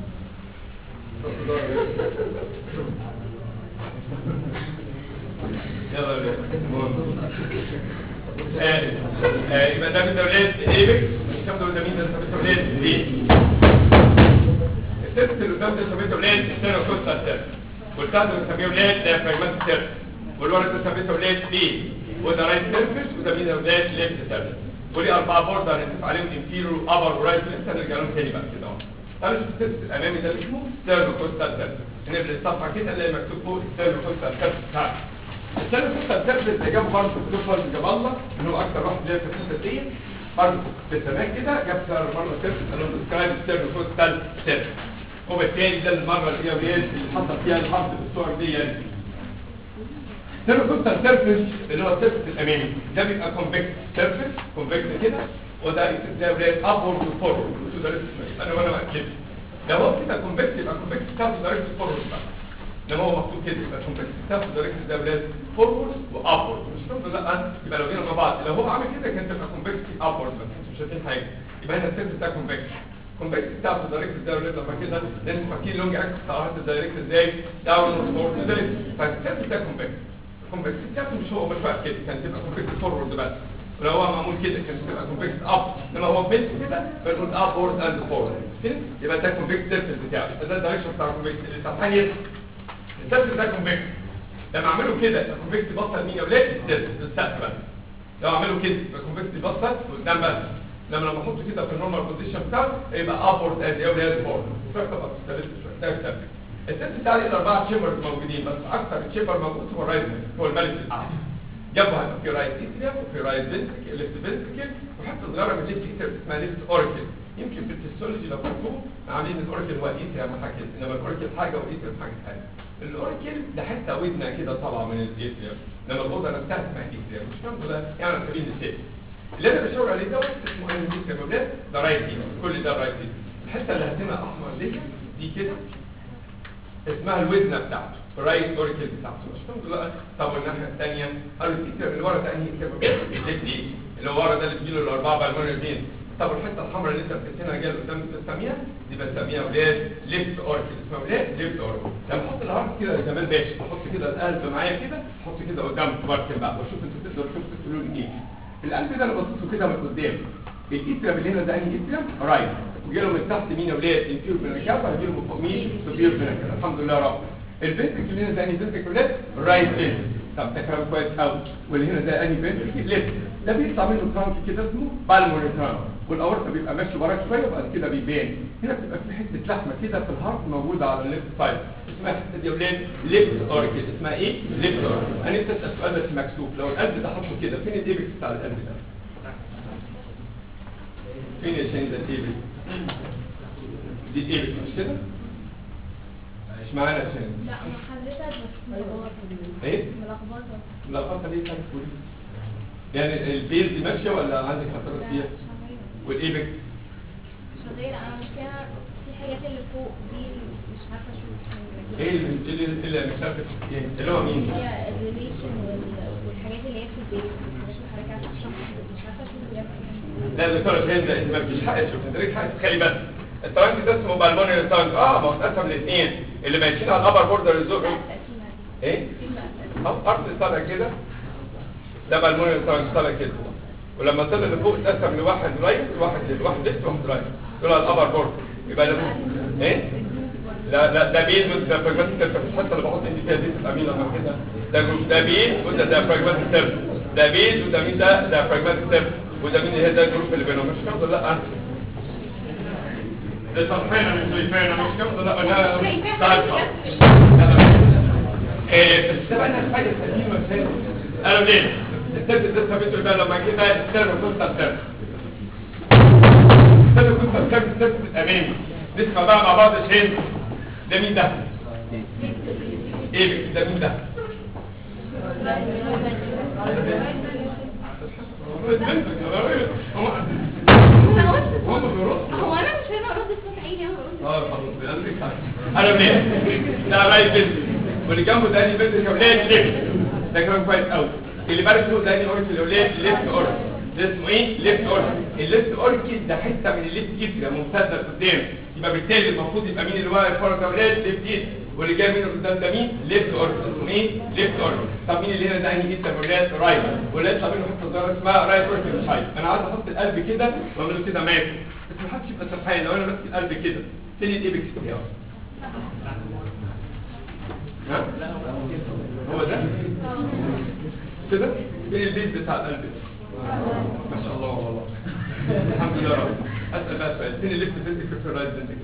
يلا يا يبقى ده من دولات ايبكس كم دول ده مين ده سميته دولات ليه السيرفس اللي قدام ده سميته دولات ستيرو كوستال سيرفس والتحت بنسميه دولات ديافراجمات سيرفس والورا ده سميته دولات ليه وده رايت سيرفس وده مين دولات ليفت سيرفس وليه اربعه بوردر هنشوف عليهم انفيرور ابر ورايت ليفت هنرجع لهم تاني بقى كده اهو تعالوا نشوف السيرفس الامامي ده اللي اسمه ستيرو كوستال سيرفس نقفل الصفحه كده نلاقي مكتوب فوق ستيرو كوستال سيرفس بتاعنا الثاني قصه السيرفس اللي جابه برضه في الدكتور جاب الله ان هو اكتر واحد ليه في القصه دي برضه في الزمان كده جاب سعر مره سيرفس قال له ديسكرايب ستيرنو كوستال سيرفس وبالتالي ده المره اللي هي ولاد اللي حصل فيها الحرب بالصور دي يعني سيرفس سيرفس اللي هو السيرفس الامامي ده بيبقى كونفكس سيرفس كونفكس كده وده زي ولاد ابورد وفورورد وده لسه انا وانا واقف كده لو هو كده كونفكس يبقى كونفكس بتاعته دايركت فورورد بقى لما هو مكتوب كده يبقى كونفكس بتاعته دايركت زي ولاد فورورد وابورد مش شرط لا يبقى لو جينا مع بعض لو هو عامل كده كانت تبقى كونفكس ابورد بس انتوا مش شايفين حاجه يبقى هنا السيرفس بتاع كونفكس كونفكس بتاعته دايركت زي ولاد لما كده لازم فاكرين لونج اكس بتاع واحد دايركت ازاي داون وفورورد ده فالسيرفس بتاع كونفكس الكونفكس بتاعته مش هو مش واقف كده كانت تبقى كونفكس فورورد بس ولو هو معمول كده كانت تبقى كونفكس اب لما هو بنت كده بنقول اب وورد اند فورورد يبقى ده كونفكس سيرفس بتاعه يبقى ده الدايركشن بتاع الكونفكس اللي تحيز السيرفس ده كونفكس لما اعمله كده الكونفكس يبصل مين يا ولاد السيرفس السقف بس لو اعمله كده يبقى الكونفكس يبصل قدام بس لما لما احطه كده في النورمال بوزيشن بتاعه يبقى ابورد اند يا ولاد فورورد شويه طبعا ثابت شويه ده ثابت الست بتاع لي الاربعه تشامبرز موجودين بس اكثر تشامبر موجود هو الرايت هو الملك الاعلى جنبه هيبقى في رايت اتريا وفي رايت فنتركل ليفت فنتركل وحته صغيره من ليفت اتريا اسمها ليفت اوركل يمكن في الفسيولوجي لو فاكروه عاملين الاوركل هو الاتريا مع حاجه انما الاوركل حاجه والاتريا حاجه ثانيه الاوركل ده حته ودنه كده طالعه من الاتريا انما الاوضه نفسها اسمها اتريا مش فاهم ولا يعني على سبيل المثال اللي انا بشاور عليه دوت اسمه انهيتريا ده رايت كل ده رايت الحته اللي هتبقى احمر دي دي كده اسمها الوزنه بتاعته الرايت اوريكل بتاعته مش فاهم دلوقتي طب والناحيه الثانيه قالوا الفكره اللي ورا ده انهي الليفت دي اللي ورا ده اللي بيجيله الاربعه بالمونر فين طب الحته الحمراء اللي انت بترسمها جايه قدام بتسميها دي بسميها ولاد ليفت اوركل اسمها ولاد ليفت اوركل لما احط الهارت كده يا جمال باشا احط كده القلب معايا كده احط كده قدام بركن بقى واشوف انتوا تقدروا تشوفوا تقولوا لي ايه القلب ده انا بصيته كده من قدام الاتريم اللي هنا ده انهي اتريم رايت وجي له من تحت مين يا ولاد انفيور فينكاب هيجي له من فوق مين سوبير فينكاب الحمد لله يا رب الفنتركل اللي هنا ده انهي فنتركل ولاد رايت فنتركل طب ده كلام كويس قوي واللي هنا ده انهي فنتركل ليفت ده بيطلع منه ترانك كده اسمه بالمونري ترانك والاورطه بيبقى ماشي ورا شويه وبعد كده بيبان هنا بتبقى في حته لحمه كده في الهارت موجوده على الليفت سايد اسمها الحته دي يا ولاد ليفت اوركل اسمها ايه ليفت اوركل انا نفسي اسال سؤال بس مكسوف لو القلب ده حاطه كده فين الايبكس بتاع القلب ده فين يا شاهين ده الايبكس دي الايبكس مش كده مش معانا يا شاهين
لا محددة بس ملخبطة
ايه
ملخبطة
ملخصه ليه طيب قولي يعني البيز دي ماشيه ولا عندك خطرات
لا
فيها
شغالة
والايبكس
شغالة أنا مش كده في حاجات اللي فوق دي مش عارفة أشوف
ايه اللي اللي اللي مش عارف ايه اللي هو مين
هي الريليشن والحاجات اللي هي في البيت الحاجات اللي حضرتك عايزة تشرحها بس مش عارفة أشوف بجد
لا دكتور شاهين ده انت ما فيش حق تشوف انت ليك حق تخلي بس الترانك ده اسمه بالمونري ترانك اه ما هو اتقسم لاثنين اللي ماشيين على الابر بوردر الزوج
لا التقسيمة دي
ايه
التقسيم بقى التقسيم
اه ارض طالع كده ده بالمونري ترانك طالع كده ولما طلع لفوق اتقسم لواحد رايت وواحد ليفت واحد ليفت وواحد رايت دول على الابر بوردر يبقى ده ايه لا لا ده بيز وده براجماتيك سيرفس الحته اللي بحط ايدي فيها دي تبقى مين لما كده ده جروب ده بيز وده ده براجماتيك سيرفس ده بيز وده مين ده ده براجماتيك سيرفس وده مين اللي هي ده الجروب اللي بينهم مش كده ولا لا ده صفحنا مش شايفانا مش كده ولا لا انا
شايفاها
ايه بس ده انا حاجه قديمه مثلا انا ليه السيرفس ده ثابت بقى لما كده السيرفس كنت السيرفس السيرفس كنت السيرفس السيرفس الامامي نسمع بقى مع بعض شيء ده مين ده ايه ده مين ده
أنا قلت
هم
صوت
بيرصوا
هو أنا مش فاهمة أرد الصوت عيني أنا برد
اه خلاص قلبي انا منين ده رايت بنت واللي جنبه ده بنت كولاد ليفت ده كلام كويس قوي اللي بالك فوق ده اورك الاولاد ليفت اورك ده اسمه ايه ليفت اورك الليفت اورك ده حته من الليفت ايد ممتده لقدام يبقى بالتالي المفروض يبقى مين اللي واقف ورا الاولاد ليفت ايد واللي جاي منه قدام ده مين ليفت اورك اسمه ايه ليفت اورك طب مين اللي هنا ده انهي ايد الاولاد رايت واللي يطلع منه حته صغيره اسمها رايت اورك مش رايت انا عايز احط القلب كده واعمله كده ماك بس ما حدش يبقى سرحان لو انا ماسك القلب كده فين الايبكس بتاعه ها هو ده كده فين البيت بتاع القلب ده؟ ما شاء الله والله الحمد لله رب اسال بقى سؤال فين الليفت فينتك في الرايت فينتك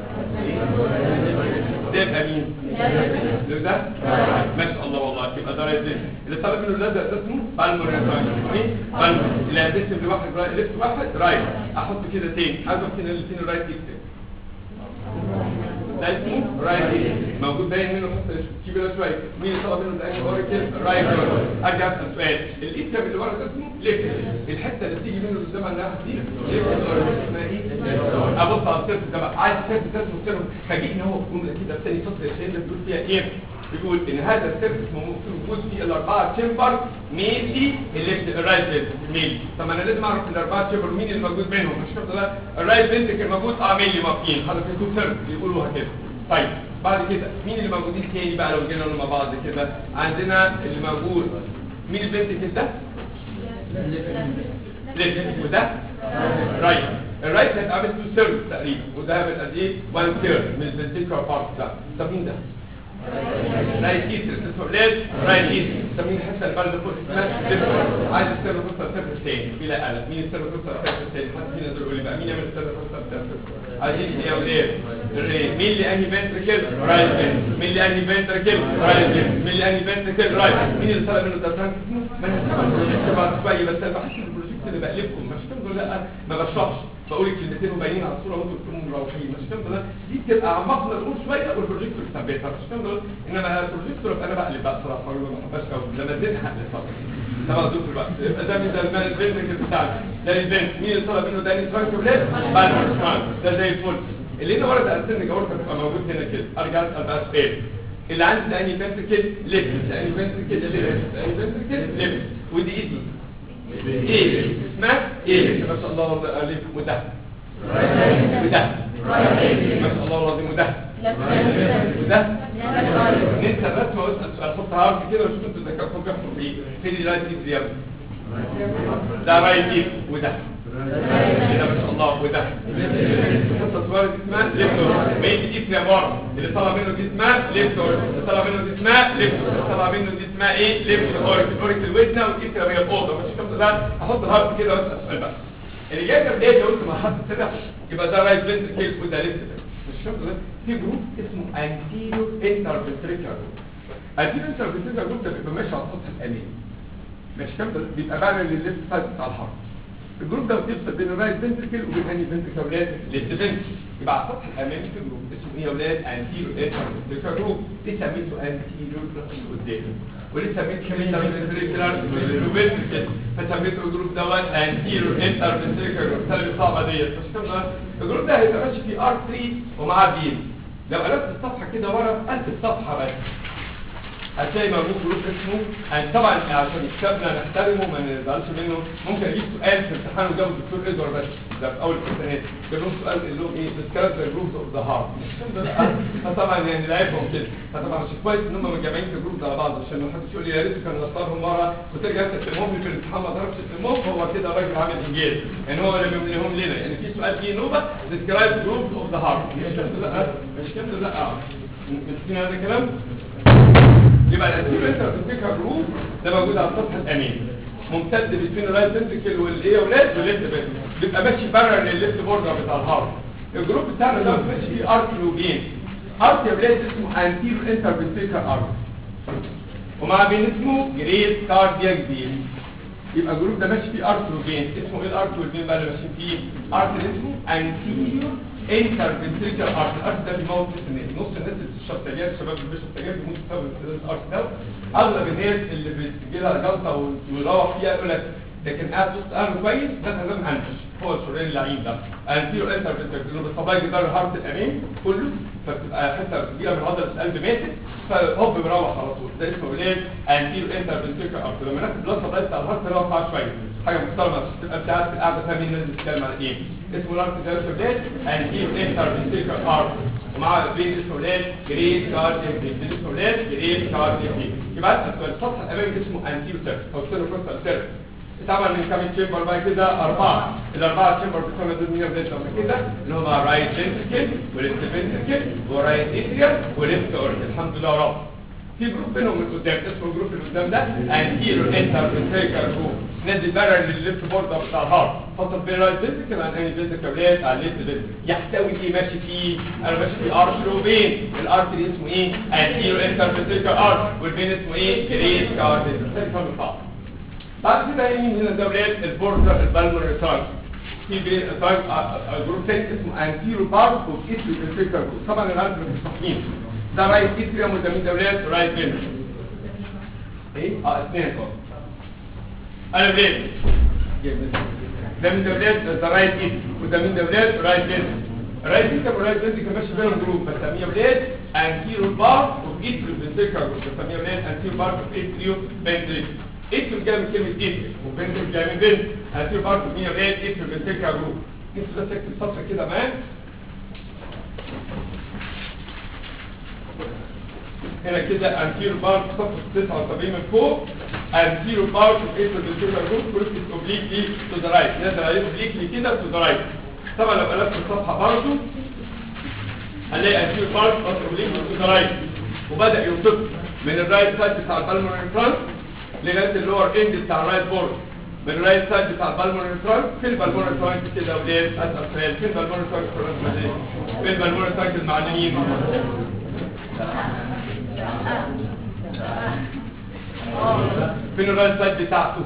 ده يبقى مين ده ده ما شاء الله والله يبقى ده رايت فينتك اللي طالع منه الازرق ده اسمه بالمونري ترايت ايه بالمونري اللي هتقسم لواحد رايت ليفت واحد رايت احط كده تاني عايز فين اللي فين الرايت اكتب ده اسمه رايت ايتريوم موجود باين منه حته كبيره شويه مين اللي طلب منه ده اوريكل رايت اوريكل ارجع اسال سؤال الايتريوم اللي ورا ده اسمه ليفت الحته اللي بتيجي منه قدام على الناحيه دي ليفت اوريكل اسمها ايه ابص على السيرف ده بقى عايز السيرف ده اسمه سيرف فاجئني هو في جمله كده في ثاني سطر الشيء اللي بيقول فيها ايه بيقول ان هذا السيرفس موجود في الاربعه تشامبر مينلي الليفت الرايت فنتركل مينلي طب انا لازم اعرف الاربعه تشامبر مين اللي موجود بينهم مش كده ده الرايت فنتركل موجود اه مينلي ماركين هذا في تو تيرم بيقولوها كده طيب بعد كده مين اللي موجودين تاني بقى لو جينا نقول مع بعض كده عندنا اللي موجود مين الفنتركل ده ليفت وده رايت الرايت هيتعمل تو ثيرد تقريبا وده هيبقى قد ايه 1 ثيرد من الفنتركل بارت ده طب مين ده رايت ايتر اسمه اولاد رايت ايتر طب مين الحته اللي بعد فوق اسمها ليفت عايز السر فرصه السر الثاني بلا قلق مين السر فرصه السر الثاني حد فينا دول يقول لي بقى مين يعمل السر فرصه السر الثاني عايزين ايه يا اولاد مين اللي انهي فنتركل رايت فنتركل مين اللي انهي فنتركل رايت فنتركل مين اللي انهي فنتركل رايت مين اللي طلع منه ده فرانك ما انا سامع البروجيكت بعد شويه بس انا بحس ان البروجيكت اللي بقلبكم مش كده لا ما بشرحش بقول الكلمتين وباينين على الصوره وانتم تكونوا مروحين مش كده ده دي بتبقى عمقنا الامور شويه والبروجيكتور بيثبتها مش كده ده انما البروجيكتور ابقى انا بقلب بقى صراحه ما بحبهاش قوي لما زدت هقلب طبعا طبعا دكتور بقى يبقى ده من ده المال الفنتركل بتاعنا ده البنت مين اللي طلب منه داني فرانك ولاد بعد ما ده زي الفل اللي هنا ورد السن جورك تبقى موجود هنا كده ارجع اسال بقى سؤال اللي عندي ده اني فنتركل ليفت ده اني فنتركل ليفت ده اني فنتركل ليفت ودي ايه دي ايه اسمها ايه ما شاء الله والله الف وده وده ما شاء الله العظيم وده وده ننسى الرسمه واسال سؤال حط هارد كده وشوف انتوا ذكركم بيحصل في ايه فين رايت ايد يا ده رايت ايد وده كده ما شاء الله وده القصه صغيره دي اسمها ليفتور مين دي يا بار اللي طلع منه دي اسمها ليفتور اللي طلع منه دي اسمها ليفتور اللي طلع منه دي اسمها ايه ليفتور اوريك اوريك الودنه والكتره هي الاوضه مش كده ده احط الهارد كده واسال سؤال بقى اللي جاي ده بدايه قلت ما حد كده يبقى ده رايت فنتركل وده ليفت مش كده ده في جروب اسمه انتيريو انترفنتريكال انتيريو انترفنتريكال جروب ده بيبقى ماشي على السطح الامامي مش كده بيبقى بعمل للليفت سايد بتاع الحرف الجروب ده بيفصل بين الرايت فنتركل وبين انهي فنتركل اولاد ليفت فنتركل يبقى على السطح الامامي في جروب اسمه ايه يا اولاد انتيريو انترفنتريكال جروب دي سميته انتيريو قدام وليه سميته انترفنتريكال فنتركل فسميته الجروب دوت انتيريو انترفنتريكال جروب السنه الصعبه ديت مش كده الجروب ده هيبقى ماشي فيه ار 3 ومعاه بيم لو قلبت الصفحه كده ورا قلب الصفحه بس هتلاقي موجود جروب اسمه يعني طبعا عشان كتابنا نحترمه ما نزعلش منه ممكن اجيب سؤال في امتحان وجاوب الدكتور ادوار بس ده في اول الامتحانات جاب لهم سؤال قال لهم ايه ديسكرايب ذا جروبز اوف ذا هارت فطبعا يعني لعبهم كده فطبعا مش كويس ان هم متجمعين في جروبز على بعض عشان ما حدش يقول لي يا ريت كان نختارهم مره وترجع انت تلمهم في الامتحان ما تعرفش تلمهم هو كده راجل عامل انجاز يعني هو اللي بيمليهم لنا يعني في سؤال فيه نوبه ديسكرايب جروبز اوف ذا هارت مش كده لا مش كده لا مش هذا الكلام يبقى الانتيريور انترفنتريكال جروب ده موجود على السطح الامامي ممتد بين الرايت فنتريكل والايه يا ولاد والليفت فنتريكل بيبقى ماشي بره للليفت بوردر بتاع الهارت الجروب بتاعنا ده ماشي فيه ارك لوجين ارك يا ولاد اسمه انتيريور انترفنتريكال ارك ومع بين اسمه جريد كاردياك بين يبقى الجروب ده ماشي فيه ارك لوجين اسمه ايه الارك والبين بقى اللي ماشيين فيه ارك اسمه انتيريور انترفنتريكال ارك الارك ده بيموت نص الناس نص الناس اللي بتشرب سجاير الشباب اللي بيشرب سجاير بيموتوا بسبب الارك ده اغلب الناس اللي بتجي لها جلطه ويروح فيها يقول لك ده كان قاعد وسط اهله كويس ده تمام انتش هو الشريان اللعين ده انتيرو انترفنتريكال بتصبغ جدار الهارت الامين كله فبتبقى حته كبيره من عضله القلب ماتت فهوب بيروح على طول ده اسمه ولاد انتيرو انترفنتريكال ارك لما ناخد بلاسه ده بتاع الهارت ده وقع شويه حاجه محترمه عشان تبقى انت قاعد في القعده فاهم الناس بتتكلم على ايه اسمه الارك ده يا شباب انتيرو انترفنتريكال ارك ومع بين اسمه ولاد جريد كاردياك بين اسمه ولاد جريد كاردياك يبقى السؤال السطح الامامي اسمه انتيرو سيرف او سيرو كوستال سيرف اتعمل من كام تشامبر بقى كده أربعة الأربعة تشامبر بتوعنا دول مين بدأت قبل كده اللي هم رايت فنتركل وليفت فنتركل ورايت اتريال وليفت اورك الحمد لله يا رب في جروب بينهم من قدام اسمه الجروب اللي قدام ده انتيرو انتر فنتريكال جروب نادي بارل للليفت بوردر بتاع الهارت فصل بين رايت فنتركل عن اني فنتركل ولاد على الليفت فنتركل يحتوي ايه ماشي فيه انا ماشي فيه ارتروبين الارتري اسمه ايه انتيرو انتر فنتريكال ارت والبين اسمه ايه جريد كارديك بعد كده يمين هنا ده ولاد البوردر البالمونري ترانك في بي- طيب آه، آه، جروب تاني اسمه انتيرو بارت اوف اتريو فنتريكولار جروب طبعا العالم مش صحيين ده رايت اتريوم وده مين دولات رايت فين ايه اه اثنين اه انا بلاد ده من دولات ده رايت ايد وده من دولات رايت فين رايت ايد ورايت فين كان ماشي بينهم جروب بسميها بلاد انتيرو بارت اوف اتريو فنتريكولار جروب بسميها بلاد انتيرو بارت اوف اتريو فنتريكولار اتريو جاي من كلمه اتريو وفنتريكولار جاي من فين انتيرو بارت اوف مين بلاد اتريو فنتريكولار جروب انت بس اكتب سطر كده معاك هنا كده anterior part صفحة 79 من فوق anterior part of atrial group crosses obliquely to the right نازل عليه obliquely كده to the right طبعا لو قلبت الصفحة برضه هنلاقي anterior part of obliquely to the right وبدأ ينطق من الرايت سايد بتاع البالمونري فرانك لغاية اللور اند بتاع الرايت بورد من الرايت سايد بتاع البالمونري فرانك فين البالمونري فرانك كده يا ولاد اسال سؤال فين البالمونري فرانك فين البالمونري فرانك المعلمين فين الرايت سايد بتاعته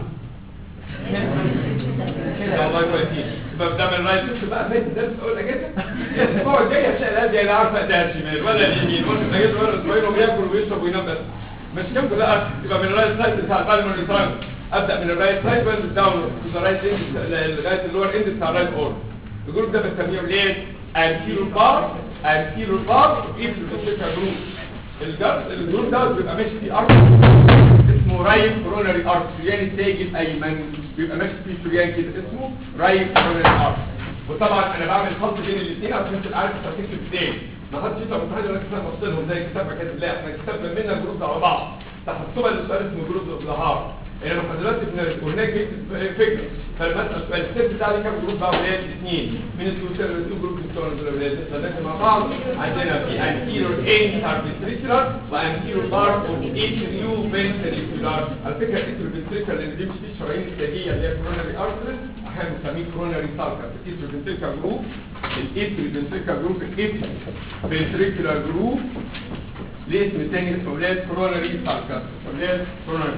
كده والله كويسين يبقى ده من الرايت شفت بقى فايت الدرس اول اجازه الاسبوع الجاي هتلاقي القلب يعني عارفه ده الشمال ولا اليمين ولا الاجازه ولا الاسبوعين وبياكل ويشرب وينام بس مش كام كلها يبقى من الرايت سايد بتاع البالمونري ترانك ابدا من الرايت سايد وانزل داون تو ذا رايت اند لغايه اللور اند بتاع الرايت اورد الجروب ده بنسميه ليه anterior part anterior part of each ventricular group الجرس الجروب ده بيبقى ماشي فيه ارك اسمه رايت كوروناري ارك شريان التاج الايمن بيبقى ماشي فيه شريان كده اسمه رايت كوروناري ارك وطبعا انا بعمل خلط بين الاثنين عشان تبقى عارف انت هتكتب ازاي ما حدش يطلع من حاجه كده بفصلهم زي كتاب ما كاتب لا احنا كتبنا مننا الجروب ده على بعض تحسبا للسؤال اسمه جروب الظهار انما احنا دلوقتي بن- وهناك بيكتب فكره فالمساله السؤال الست بتاع دي كام جروب بقى ولاد اثنين من التوتال تو جروب بتوع الولاد ثلاثه مع بعض عندنا في anterior interventricular وانتيريور بارت اوف atrial ventricular على فكره atrial ventricular اللي بيمشي فيه الشرايين التاجيه اللي هي coronary arteries احيانا بنسميه coronary sulcus atrial ventricular group atrial ventricular group atrial ventricular group ليه اسم تاني اسمه ولاد كوروناري سالكاس ولاد كوروناري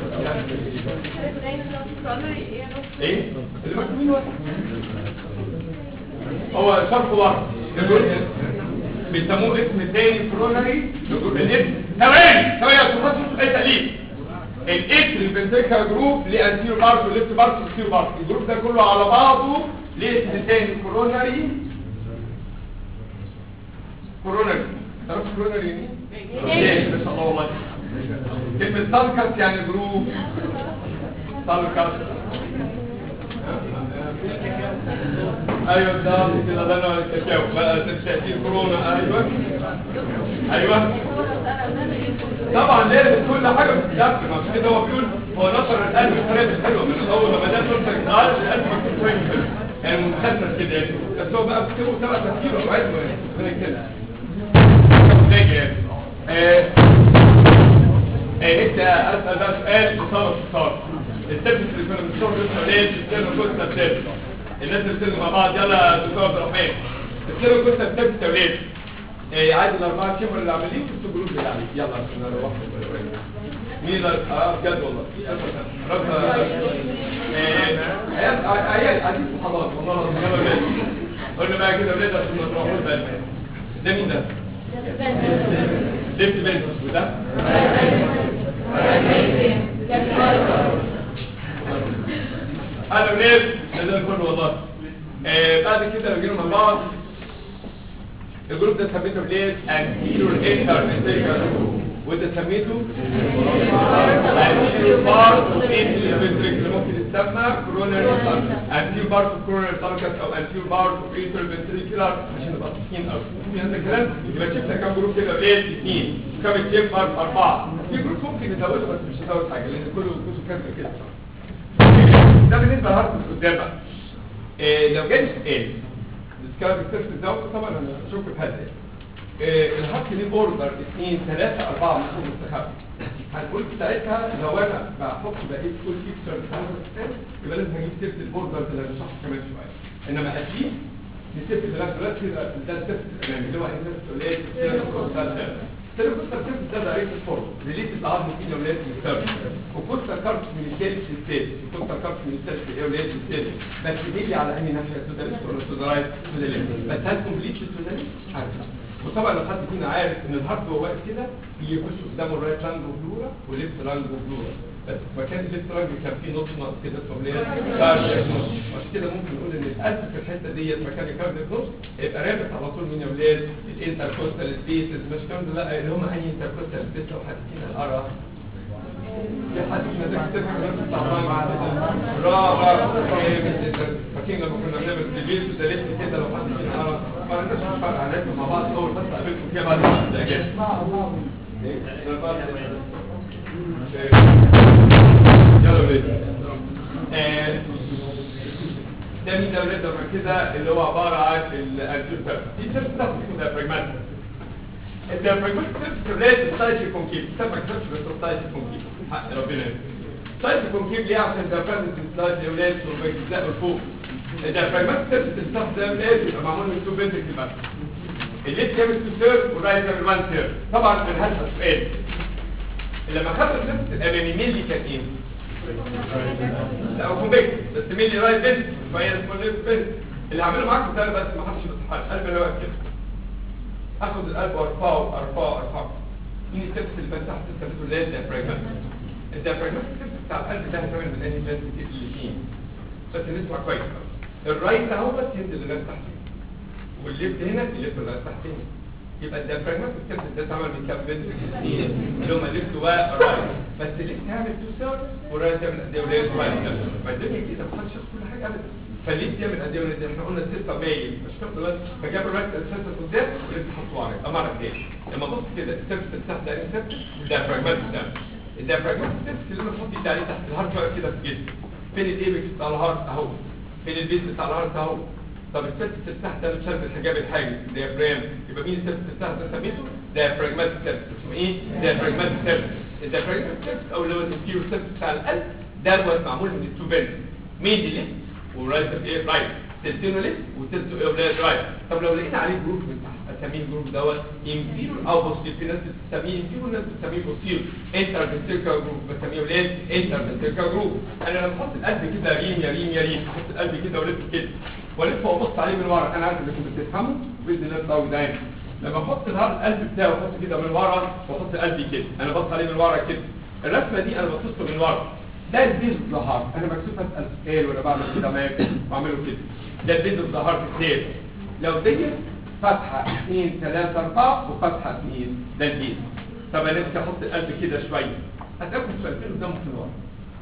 ايه اللي مكتوبين ورا هو شرط ورا يقول بيسموه اسم تاني كوروناري يقول الاسم ثواني ثواني يا استاذ حسن ايه تقليد الاتري فنتريكا جروب ليه انتيرو بارت وليفت بارت وانتيرو بارت الجروب ده كله على بعضه ليه اسم تاني كوروناري كوروناري تعرف كوروناري يعني ايه؟ ما شاء الله والله كلمة سالكس يعني جروب سالكس ايوه ده كده ده انا الكاكاو بقى تأثير كورونا ايوه ايوه طبعا لازم كل حاجه بتتدخل عشان كده هو بيقول هو نشر القلب بطريقه حلوه من الاول لما ده نشر القلب القلب مكتوب كويس يعني مخسر كده يعني بس هو بقى بيكتبه سبع تفكير وعايز من كده نيجي يعني آه، آه، انت اسال بقى سؤال اصابه اتصال السبت اللي كنا بنشوفه لسه قليل السيرو كنت السبت الناس اللي بتسلم مع بعض يلا يا دكتور عبد الرحمن السيرو كنت السبت توليد آه، عايز الاربعه كيمو اللي عاملين في الجروب بتاعي يلا عشان نروح مين اللي اه بجد والله رب عيال عيال عايزين صحابات والله العظيم يلا بينا قلنا بقى كده ولاد عشان ما تروحوش بقى ده مين ده؟ ليفت بنتس وده انا منين ده الكل والله آه بعد كده لو جينا مع بعض الجروب ده سميته بليز انتيرور انترفنتريكال وده سميته انتيرور بارت اوف انترفنتريكال ممكن يسمى كوروناري انتيرور بارت اوف كوروناري سالكس او انتيرور بارت اوف انترفنتريكال عشان نبقى صحيين قوي في هذا الكلام يبقى شفنا كام جروب كده بليز اثنين كام تشامبر اربعه في جروب ممكن نزوده بس مش هزود حاجه لان كله كله كاتب كده ده بالنسبه للهارت قدام بقى إيه لو جالي سؤال السكراب السيرفس ده طبعا انا اشك في هذا إيه الهارت ليه اوردر 2 3 4 مفهوم مستخبي هنقول ساعتها لو انا بحط بقيت كل فيكتشر يبقى لازم هجيب سيره الاوردر اللي هنشرحه كمان شويه انما اتليست نسيب الثلاث ثلاث كده ده السيرفس الامامي اللي هو انسيرفس قليل ده سيركوستال سيرفيس ده دايركت فورم ريليتد لعظم الايد ولاد السيرفيس وكوستال كاربس من الثالث للثالث كوستال كاربس من الثالث لاولاد الثالث بس بيجي على انهي ناحيه تو ذا ليفت ولا تو ذا رايت تو ذا ليفت بس هل كومبليت تو ذا ليفت عارف وطبعا لو حد فينا عارف ان الهارت وهو واقف كده بيخش قدامه الرايت لانج وبلورا وليفت لانج وبلورا بس في مكان الليفت لانج كان فيه نقطه ناقص كده اسمه ليه كاردياك نوت عشان كده ممكن نقول ان القلب في الحته ديت مكان الكاردياك نوت يبقى رابط على طول مين يا ولاد الانتركوستال سبيسز مش كام لا اللي هم اي انتركوستال سبيس لو حد فينا قرا في حد فينا ده كتاب كمان بتاع مع رابع فاكرين لما كنا بنعمل ديبيت وده ليفت كده لو حد فينا قرا ما عندناش فرق عليكم مع بعض اول بس قابلكم كده بعد الاجازه يلا ولاد آه، ده مين ده ولاد لما كده اللي هو عباره عن الانتيوتر دي سيرفس بتاعت اسمه ديافراجماتيك الديافراجماتيك سيرفس ولاد ستايل كونكيف سيبك سيرفس بس ستايل كونكيف حق ربنا يرحمه ستايل كونكيف ليه عشان ديافراجماتيك سلايد يا ولاد وبيجزاء لفوق الديافراجماتيك سيرفس الصف ده يا ولاد يبقى معمول من تو فينتركل بس الليفت يعمل تو سيرف والرايت يعمل وان سيرف طبعا من هذا السؤال لما خدت السيرفس الامامي مين اللي كان ايه؟ لا هو كونفكت بس مين اللي رايت بنت فهي اسمه ليفت بنت اللي هعمله معاكم ده بس ما حدش يصحى القلب اللي واقف كده اخد القلب وارفعه ارفعه ارفعه مين السيرفس اللي بان تحت السيرفس اللي هي الديافراجماتيك الديافراجماتيك سيرفس بتاع القلب ده هيتعمل من انهي بنت الاثنين بس نسمع كويس الرايت اهو بس ينزل لغايه تحت والليفت هنا الليفت لغايه تحت هنا يبقى الديافراجماتيك سيرفس ده اتعمل من كام بنت الاثنين اللي هم الليفت والرايت بس الليفت هيعمل تو سيرفس والرايت يعمل قد ايه ولاد رايت سيرفس ما الدنيا كده ما حدش كل حاجه ابدا فالليفت يعمل قد ايه ولاد احنا قلنا السيستم مايل مش كده دلوقتي فجاب الرايت سيرفس قدام والليفت حطه على امر ايه لما بص كده السيرفس اللي تحت ده سيرفس الديافراجماتيك سيرفس الديافراجماتيك سيرفس اللي انا بحط ايدي عليه تحت الهارت واقف كده في الجسم فين الايبكس بتاع الهارت اهو فين البيز بتاع الهارت اهو طب السيرفس اللي تحت ده متشال بالحجاب الحاجز ديافرام يبقى مين السيرفس اللي تحت ده سميته ديافراجماتيك سيرفس اسمه ايه ديافراجماتيك سيرفس الديافراجماتيك سيرفس او اللي هو الانتيريور سيرفس بتاع القلب دوت معمول من التو فينز مين دي ليفت ورايت ايه رايت تلتينه ليفت وتلته ايه ولاد رايت طب لو لقينا عليه جروب من تحت اسميه الجروب دوت انفيرور او بوستير في ناس بتسميه انفيرور وناس بتسميه بوستير انتر فينتريكال جروب بسميه ولاد انتر فينتريكال جروب انا لما احط القلب كده ريم يا ريم يا ريم احط القلب كده والف كده والف وابص عليه من ورا انا عارف انكم بتفهموا باذن الله تطلعوا دايما لما احط الهارد القلب بتاعي واحط كده من ورا واحط قلبي كده انا بص عليه من ورا كده الرسمه دي انا بصص له من ورا ده البيز اوف ذا هارت انا مكسوف اسال سؤال ولا بعمل كده ما بعمله كده ده البيز اوف ذا هارت التاني لو دي فتحه 2 3 4 وفتحه 2 ده البيز طب انا نفسي احط القلب كده شويه هتاخد سؤالتين قدامك في الورا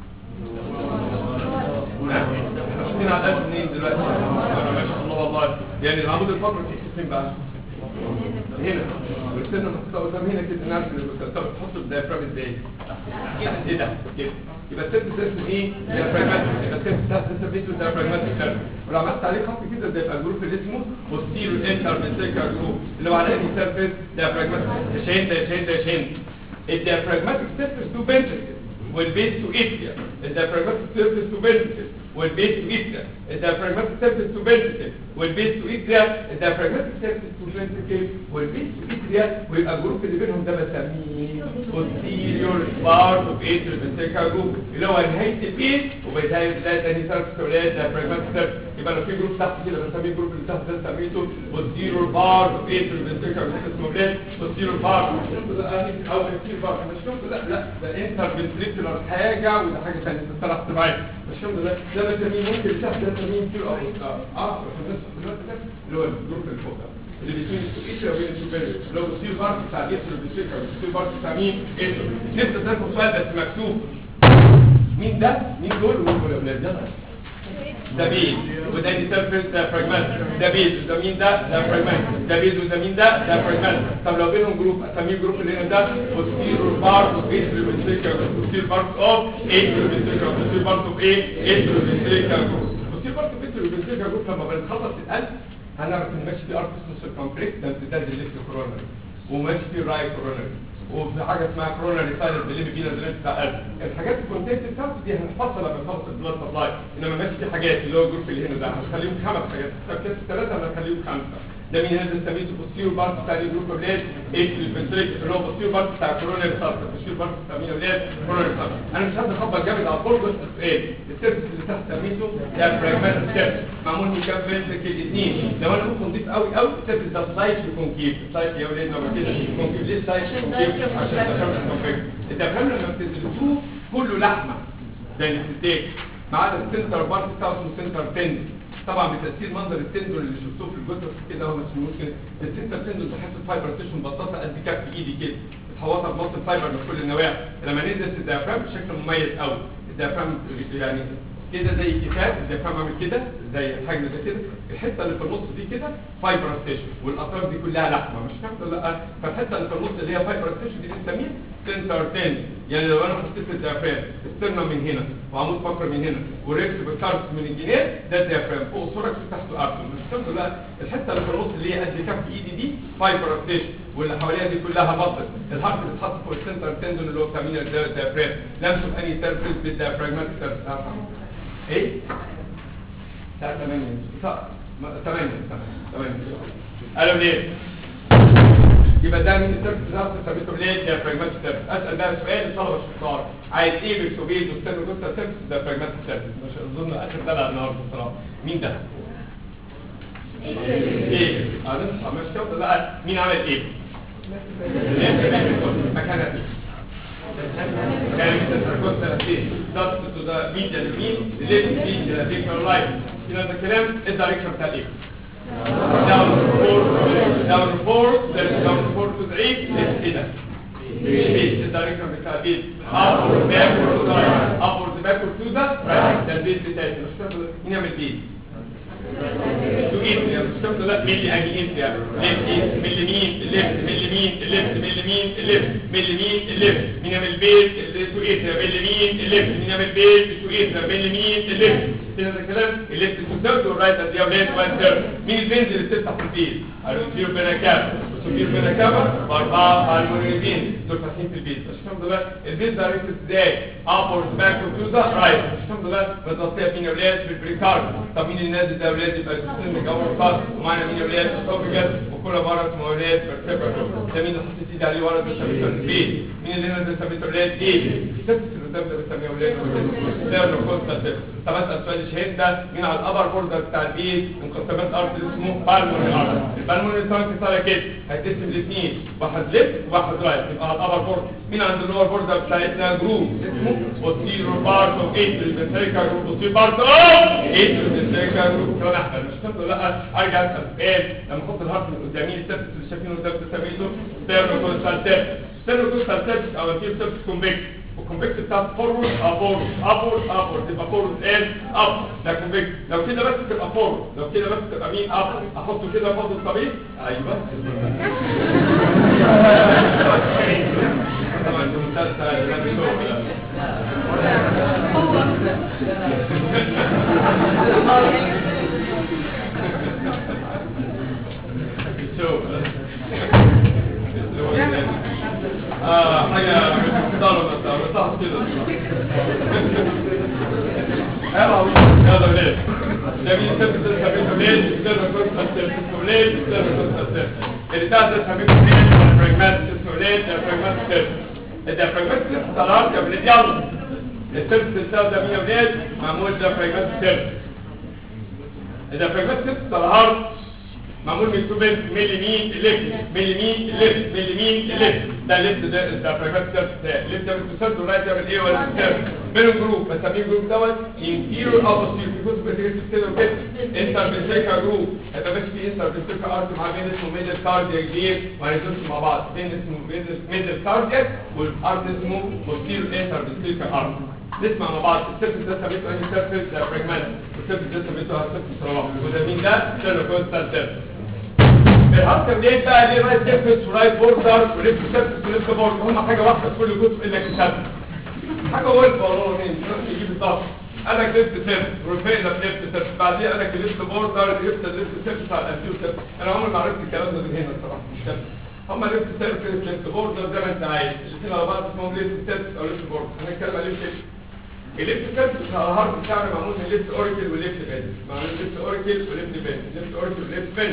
احنا حاطين على القلب منين دلوقتي ما شاء الله والله يعني العمود الفقري فيه فين بقى هنا والسنه محطوطه قدام هنا كده نعرف طب تحط الديافرام ازاي ايه ده كده يبقى السيرفس ده اسمه ايه ديافراجماتيك يبقى السيرفس ده اسمه ديافراجماتيك سيرفس ولو عملت عليه خط كده ده يبقى الجروب اللي اسمه posterior interventricular جروب اللي هو على انهي سيرفس ديافراجماتيك شين ده شين ده شين الديافراجماتيك سيرفس تو فنتركل والبيس تو اتريا الديافراجماتيك سيرفس تو فنتركل والبيس تو اتريا الديافراجماتيك سيرفس تو فنتركل والبيس تو اتريا الديافراجماتيك سيرفس تو فنتركل والبيس تو اتريا ويبقى الجروب اللي بينهم ده بسميه posterior part of atrial ventricular group اللي هو نهايه البيس وبدايه بدايه تاني سيرفس ولاد diaphragmatic سيرفس يبقى لو في جروب تحت كده بسميه الجروب اللي تحت ده سميته posterior part of atrial ventricular group اسمه ولاد posterior part او anterior part مش شفت لا لا ده interventricular حاجه وده حاجه ثانيه الثلاث طبيعي مش شفت ده ده بسميه ممكن اللي تحت ده بسميه anterior او اه عشان الناس في الوقت ده اللي هو الجروب اللي فوق ده اللي بين السويتر وبين السوبر لو بتصير بارت بتاع الاسر بالسكر بتصير بارت بتاع مين اسر نبدا ناخد سؤال بس مكتوب مين ده مين دول ويقول يا اولاد يلا ده بيز وده دي سيرفيس ده فراجمنت ده بيز وده مين ده ده فراجمنت ده بيز وده مين ده ده فراجمنت طب لو بينهم جروب اسميه الجروب اللي هنا ده posterior part of atrial ventricular posterior part of atrial ventricular posterior part of ايه atrial ventricular posterior part of atrial ventricular group لما بنخلص القلب هنعرف ان ماشي في ارتس سيركمفلكس ده امتداد الليفت كورونري وماشي في رايت كورونري وفي حاجه اسمها كورونري سايلنس اللي بينا دريت بتاع القلب الحاجات الكونتنت بتاعته دي هنحفظها لما نخلص البلاد سبلاي انما ماشي في حاجات اللي هو الجروب اللي هنا ده هنخليهم خمس حاجات كانت ثلاثه هنخليهم خمسه ده مين هذا السميته بوستيريور بارت بتاع الجروب اولاد اتريال فنتريكل اللي هو بوستيريور بارت بتاع الكوروناري سارتر بوستيريور بارت بتاع مين اولاد كوروناري سارتر انا مش عايز اخبط جامد على البورد بس السؤال السيرفس اللي تحت سميته ده براجماتيك سيرفس معمول من كام فنتريكل اثنين لو انا ممكن نضيف قوي قوي السيرفس ده سلايتلي كونكيف سلايتلي يا اولاد لما كده كونكيف ليه سلايتلي كونكيف عشان الدفرام الكونكيف الدفرام لما بتدرسوه كله لحمه زي الستيك ما عدا السنتر بارت بتاعه اسمه سنتر تندن طبعا بتاثير منظر التندون اللي شفتوه في الجثث كده هو مش ممكن السنتر تندون تحس فايبر تيشن بطاطا قد كف ايدي كده متحوطه بمصل فايبر من كل النواحي لما ندرس الديافرام بشكل مميز قوي الديافرام يعني كده زي كتاب الديافرام عامل كده زي الحجم ده كده الحته اللي في النص دي كده فايبر تيشن والاطراف دي كلها لحمه مش كده لا فالحته اللي في النص اللي هي فايبر تيشن دي بنسميها سنتر تندون يعني لو انا حطيت الديافرام استرنا من هنا وعمود فقر من هنا وريكس بالكارس من الجناب ده الديافرام فوق الثوركس وتحته ارتم مش كده لا الحته اللي في النص اللي هي قد كف ايدي دي فايبر تيشن واللي حواليها دي كلها مصل الحرف اللي اتحط فوق السنتر تندون اللي هو بتاع مين الديافرام لمسه بأني سيرفيس بالديافراجماتيك سيرفيس ايه؟ لا 8 8 8 8 قالوا ليه؟ يبقى ده من السيرفس بتاعته سميته ليه ديافراجماتيك سيرفس اسال بقى سؤال الطلبه الشطار عايز ايه بالسوبيد والسيرفس كوستا سيرفس ديافراجماتيك سيرفس مش اظن اخر دلع النهارده بصراحه مين ده؟ ايه؟ اه نصحى مش كده لا مين عمل ايه؟ مكانها كان السيركوستا فين؟ ضغط تو ذا ميديا اليمين ليفت ميديا ديكتور لايف هنا ده الكلام الدايركشن بتاع الايه؟ down four down four then down four to the eight كده البيت الدايركشن بتاع البيت upward backward to right upward backward to the right ده البيت بتاعي مش كده مين يعمل بيت؟ تو ايت يا مش كده لا ملي اجي ايت يا ليفت ايت ملي مين الليفت ملي مين الليفت ملي مين الليفت ملي مين الليفت مين يعمل بيت تو ايت يا ملي مين الليفت مين يعمل بيت تو ايت يا ملي مين الليفت كده ده كلام الليفت تو ثيرد والرايت ادي اولاد وان ثيرد مين البنز اللي بتفتح في البيت الفيرو بيناكابا والسوبيرو بيناكابا واربعه المونيبين دول فاتحين في البيت مش الحمد لله البيت دايركت ازاي ابورد باكورد تو ذا رايت مش الحمد لله متغطيه مين يا اولاد بالبريكارد طب مين اللي نازل ده يا اولاد يبقى السن جوه الخط ومعانا مين يا اولاد اسوفيجاس وكل مره اسمه اولاد فيرتبرا ده مين اللي حطيت ايدي عليه ورا ده سميته البيت مين اللي نازل سميته اولاد ايه السيرفس اللي قدام ده بنسميه اولاد سيرنو كوستا سيرفس طب اسال سؤال الشهيد ده مين على الابر بوردر بتاع البيت مقسمات ارض اسمه بالموني ارض البالموني ترانك طالع كده هيتقسم لاثنين واحد ليفت وواحد رايت يبقى على الابر بوردر مين عند اللور بوردر بتاعتنا جروب اسمه posterior part of atrial ventricular group posterior part of atrial ventricular group كلام احمد مش كده لا ارجع اسال سؤال لما احط الهارت من قدامي السيرفس اللي شايفينه قدام تسميته ستيرنوكوستال سيرفس ستيرنوكوستال سيرفس او انتير سيرفس كونفكس والكونفكس بتاعت فورورد ابورد ابورد ابورد تبقى فورورد ان اب ده كونفكس لو كده بس تبقى فورورد لو كده بس تبقى مين اب احطه كده فوق الطريق ايوه طبعا ده مسلسل ده مش شغل شغل اه حاجه مش ضربه بس صح كده يلا ولاد ده مين سبب سبب ولاد سبب كوست سبب ولاد سبب كوست سبب اللي ده سبب ولاد براجماتيك ولاد براجماتيك ده براجماتيك طلعت يا ولاد يلا السبب السبب ده مين يا ولاد معمول ده براجماتيك ده براجماتيك طلعت معمول من تو بنت ملي مين الليفت ملي مين الليفت ملي مين الليفت ده الليفت ده ده براجمات سيرف ده الليفت ده بتسد ورايت ده بالايه ولا بالسيرف بينهم جروب بسميه جروب دوت انتيريور او بوستيريور في جزء بتجسد كده وكده انتر بنتريكا جروب هيبقى ماشي في انتر بنتريكا ارت مع بين اسمه ميدل كاردياك دير وهيدوسوا مع بعض بين اسمه ميدل ميدل كاردياك والارت اسمه بوستيريور انتر بنتريكا ارت نسمع مع بعض السيرفس ده ثابته انهي سيرفس ده براجمات والسيرفس ده ثابته السيرفس صلاح وده مين ده سيرفس سيرفس الهارت ليه بقى ليه رايت سيرفيس ورايت بوردر وليفت سيرفيس وليفت بوردر هم حاجه واحده في كل جزء الا كتاب حاجه ولف والله مين يجيب الضغط انا ليفت سيرفيس ورفعنا ليفت سيرفيس بعدين انا ليفت بوردر ليفت ليفت سيرفيس على الانتيو سيرفيس انا عمري ما عرفت الكلام ده من هنا الصراحه مش كده هم ليفت سيرفيس ليفت بوردر زي ما انت عايز الاثنين على بعض اسمهم ليفت سيرفيس او ليفت بوردر انا الكلام عليه كده الليفت سيرفيس على الهارت بتاعنا معمول من ليفت اوريكل وليفت بين معمول ليفت اوريكل وليفت بين ليفت اوريكل وليفت بين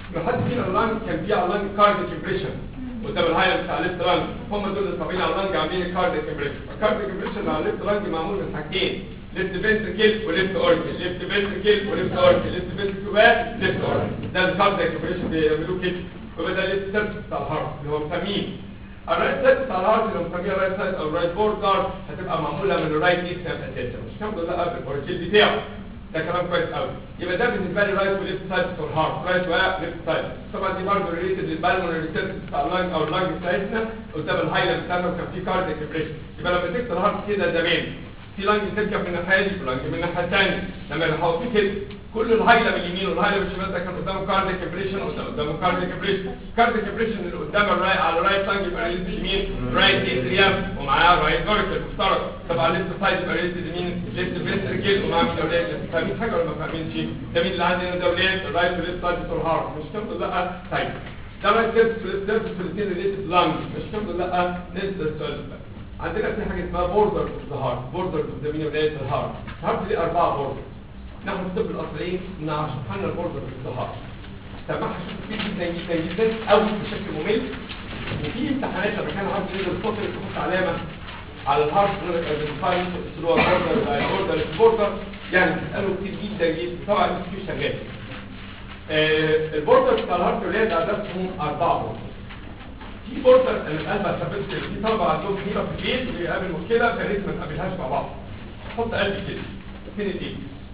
لو حد فينا اللانج كان فيه على اللانج كارديك امبريشن قدام الهايلر بتاع الليفت لانج هم دول اللي طابعين على اللانج عاملين الكارديك امبريشن الكارديك امبريشن على الليفت لانج معمول من حاجتين ليفت فنتركل وليفت اوركل ليفت فنتركل وليفت اوركل ليفت فنتركل وليفت اوركل ده الكارديك امبريشن بيعملوه كده يبقى ده الليفت سيرفس بتاع الهارت اللي هو مسميه الرايت سايد بتاع الهارت اللي مسميه الرايت سايد او الرايت بوردر هتبقى معموله من الرايت اكسام اساسا مش كام ده لا البوركيل بتاعه ده كلام كويس قوي يبقى ده بالنسبه لي رايت وليفت سايد بتوع الهارت رايت وليفت سايد طبعا دي برضه ريليتد للبالمونري سيرفس بتاع اللانج او اللانج بتاعتنا قدام الهايلاند بتاعنا وكان في كارديك امبريشن يبقى لما مسكت الهارت كده زمان في لانج تركب من الناحيه دي ولانج من الناحيه الثانيه لما يحطوه كده كل الهايلة من اليمين والهايلة من الشمال ده كان قدامه كارديك امبريشن قدامه كارديك امبريشن كارديك امبريشن اللي قدام الراي على الرايت لانج يبقى ريليتد يمين رايت اتريام ومعاه رايت اوركل مفترض طب على الليفت سايد يبقى ريليتد يمين ليفت فينتركل ومعاه مين اولاد فاهمين حاجه ولا ما فاهمين شيء ده مين اللي عندنا ده اولاد الرايت وليفت سايد بتوع الهارت مش كده لا طيب ده رايت سيرفس وليفت سيرفس الاثنين ريليتد لانج مش كده لا ننسى السؤال ده عندنا في حاجه اسمها بوردر اوف ذا هارت بوردر اوف ذا مين اولاد الهارت الهارت ليه اربعه بوردر نحن في الطب الاصليين نشرح لنا البوردر الظهر سمعها شوف كتير جدا جدا جدا او بشكل ممل وفي امتحانات لما كان عندي نزل الفصل تحط علامه على الهارت يقول لك ايدنتيفاي اللي هو بوردر البوردر البوردر يعني بتساله كتير جدا جدا طبعا في شغال آه البوردر بتاع الهارت ولاد عددهم اربعه بوردر في بوردر انا قلبها ثبت في طلبه عندهم هنا في البيت وبيقابل مشكله فيا ريت ما نقابلهاش مع بعض حط قلبي كده فين الايد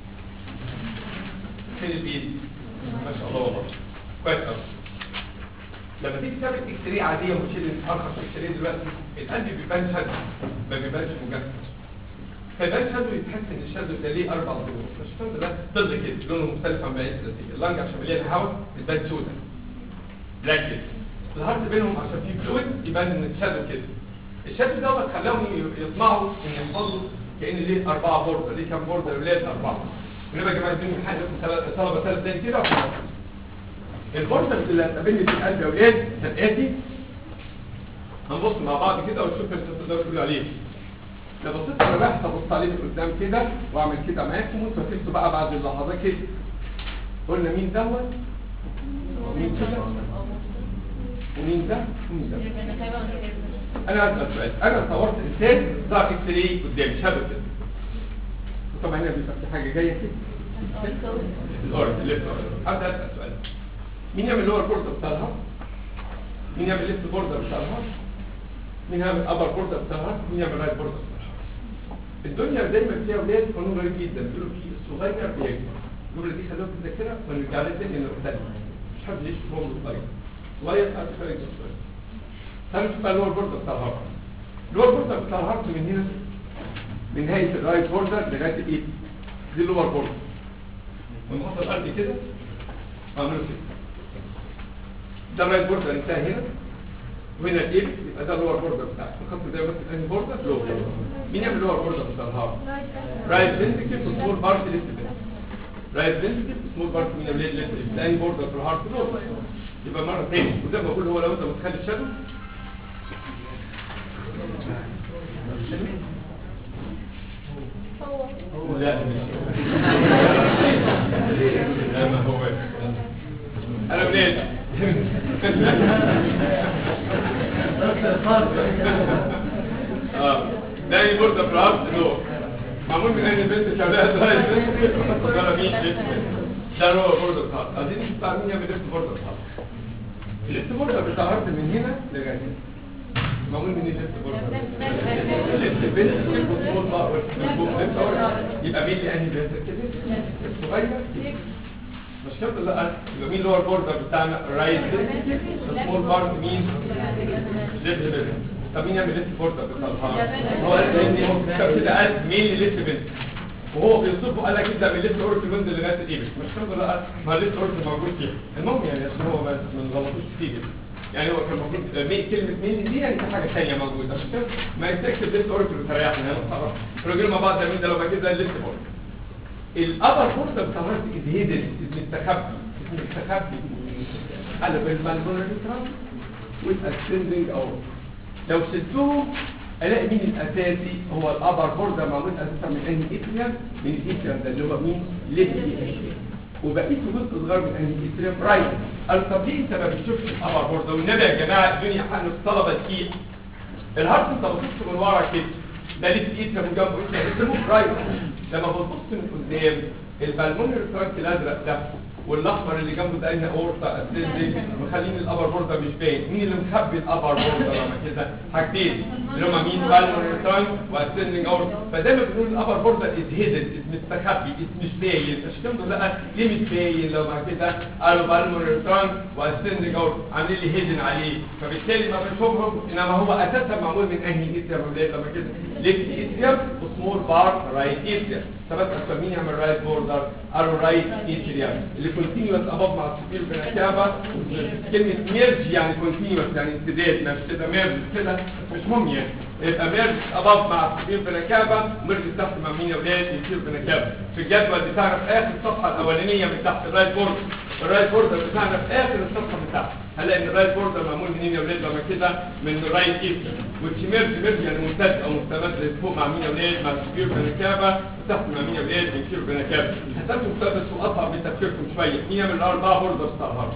فين البيت ما شاء الله والله كويس قوي لما تيجي تعمل اكس راي عاديه مش اللي ارخص اكس راي دلوقتي القلب بيبان شد ما بيبانش مجسد فيبان شد ويتحس ان الشد ده ليه اربع ضلوع مش الشد ده ظل كده لونه مختلف عن باقي الاساسيه اللنج عشان مليان هواء بتبان سودا بلاك كده الهارت بينهم عشان فيه فلويد يبان ان الشد كده الشد دوت خلاهم يطمعوا ان يحفظوا كان ليه اربعه بوردر ليه كام بوردر ولاد اربعه ونبقى يا جماعه عايزين نحل لكم طلبه ثلاث دقايق كده البوردر اللي هتقابلني في القلب يا ولاد هتاتي هنبص مع بعض كده ونشوف انت تقدروا تقولوا عليه لو بصيت على واحد هبص عليه من قدام كده واعمل كده معاكم وانتوا هتكتبوا بقى بعد اللحظات كده قلنا مين دوت مين كده ومين ده ومين ده انا هسال سؤال انا صورت انسان ظهر اكس راي قدامي شبه كده طبعا هنا بيبقى في حاجه جايه كده الارض الليفت ابدا اسال سؤال مين يعمل اللور بوردر بتاع الهارت مين يعمل ليفت بوردر بتاع الهارت مين يعمل ابر بوردر بتاع الهارت مين يعمل رايت بوردر بتاع الهارت الدنيا دايما فيها اولاد قانون غريب جدا بيقولوا في الصغير بيكبر الجمله دي خلوها في الذاكره ونرجع لها تاني نقولها مش حد يعيش في عمر صغير صغير ساعات فرق شويه تعالوا نشوف بقى اللور بوردر بتاع الهارت اللور بوردر بتاع الهارت من هنا من نهايه الرايت بوردر لغايه الايد دي اللور بوردر ونحط الارض كده واعمله كده ده الرايت بوردر انتهى هنا وهنا الايد يبقى ده اللور بوردر بتاعك الخط ده بس انهي بوردر لور مين يعمل اللور بوردر بتاع الهارت رايت فينتيكل وسمول بارت ليفت فينتيكل رايت فينتيكل وسمول بارت من الليد ليفت فينتيكل انهي بوردر في الهارت لور يبقى مره تاني وزي ما بقول هو لو انت متخيل الشادو لا لا ما هو انا ولاد اه ده يبرد في العرض دول معمول من اي بنت شغاله ده مين ده هو بورد الخط عايزين نشوف مين يعمل ليفت بورد الخط الليفت بورد بتاع الارض من هنا لغايه هنا معمول من الليفت بورد الليفت بنت سمول بار يبقى مين اللي انهي بنت كده الصغير مش كده لا يبقى مين لور بوردر بتاعنا رايت سمول بار مين ليفت بنت طب مين يعمل ليفت بوردر بتاع الهارت هو قال لي هو كتب كده قال مين اللي ليفت بنت وهو بيوصفه قال لك ابدا من الليفت اوركل ويند لغايه الايبس مش كده لا ما الليفت اوركل موجود فيها المهم يعني عشان هو ما ما نغلطوش كتير يعني هو كان المفروض مي كلمه مين دي يعني في حاجه ثانيه موجوده عشان كده ما يكتب ليفت اوركل وتريحنا يعني خلاص الراجل مع بعض مين ده لو كده الليفت اوركل الابر بورد بتاع الهارت از هيدن مستخبي مستخبي على بالمالبونري ترانس والاسندنج او لو شلتهم الاقي مين الاساسي هو الابر بوردر معمول اساسا من انهي اتريال من الاتريال ده اللي هو مين ليفت اتريال وبقيته جزء صغير من انهي اتريم رايت قال طب ليه انت ما بتشوفش الابر بورد والنبي يا جماعه الدنيا حقن الطلبه دقيق الهارت انت بتبص من ورا كده ده ليه في اتريم وجنبه اتريم اتريم رايت لما بتبص من قدام البلمونري ترانك الازرق ده والاحمر اللي جنبه ده هنا اورتا اسندنج مخلين الابر بوردر مش باين مين اللي مخبي الابر بوردر لما كده حاجتين اللي هما مين بالمونري ترانك واسندنج اورتا فدايما بنقول الابر بوردر از هيدن از مستخبي از مش باين عشان كده لا ليه مش باين لو ما كده قالوا بالمونري ترانك واسندنج اورتا عاملين لي هيدن عليه فبالتالي ما بنشوفهم انما هو اساسا معمول من انهي اتريم ولا لما كده ليفت اتريم وسمول بار رايت اتريم ثبت اكتر مين يعمل رايت بوردر قالوا رايت اتريم اللي كونتينيوس اباب مع السفير بنكابه كلمه ميرج يعني كونتينيوس يعني امتداد مش كده ميرج كده مش مهم يعني يبقى ميرج اباب مع السفير بنكابه ميرج تحت مع مين يا ولاد يصير بنكابه في الجدول بتاعنا في اخر الصفحه الاولانيه من تحت الرايت بوردر الرايت بوردر بتاعنا في اخر الصفحه من تحت هنلاقي ان الرايت بوردر معمول منين يا ولاد لما كده من الرايت اتريم والشميرج ميرج يعني ممتد او مستمد فوق مع مين يا ولاد مع السفير بنكابه وتحت مع مين يا ولاد بنكير بنكابه هتاخدوا مقتبس واصعب من تفكيركم شويه مين يعمل الاربعه بوردرز بتاع الهارت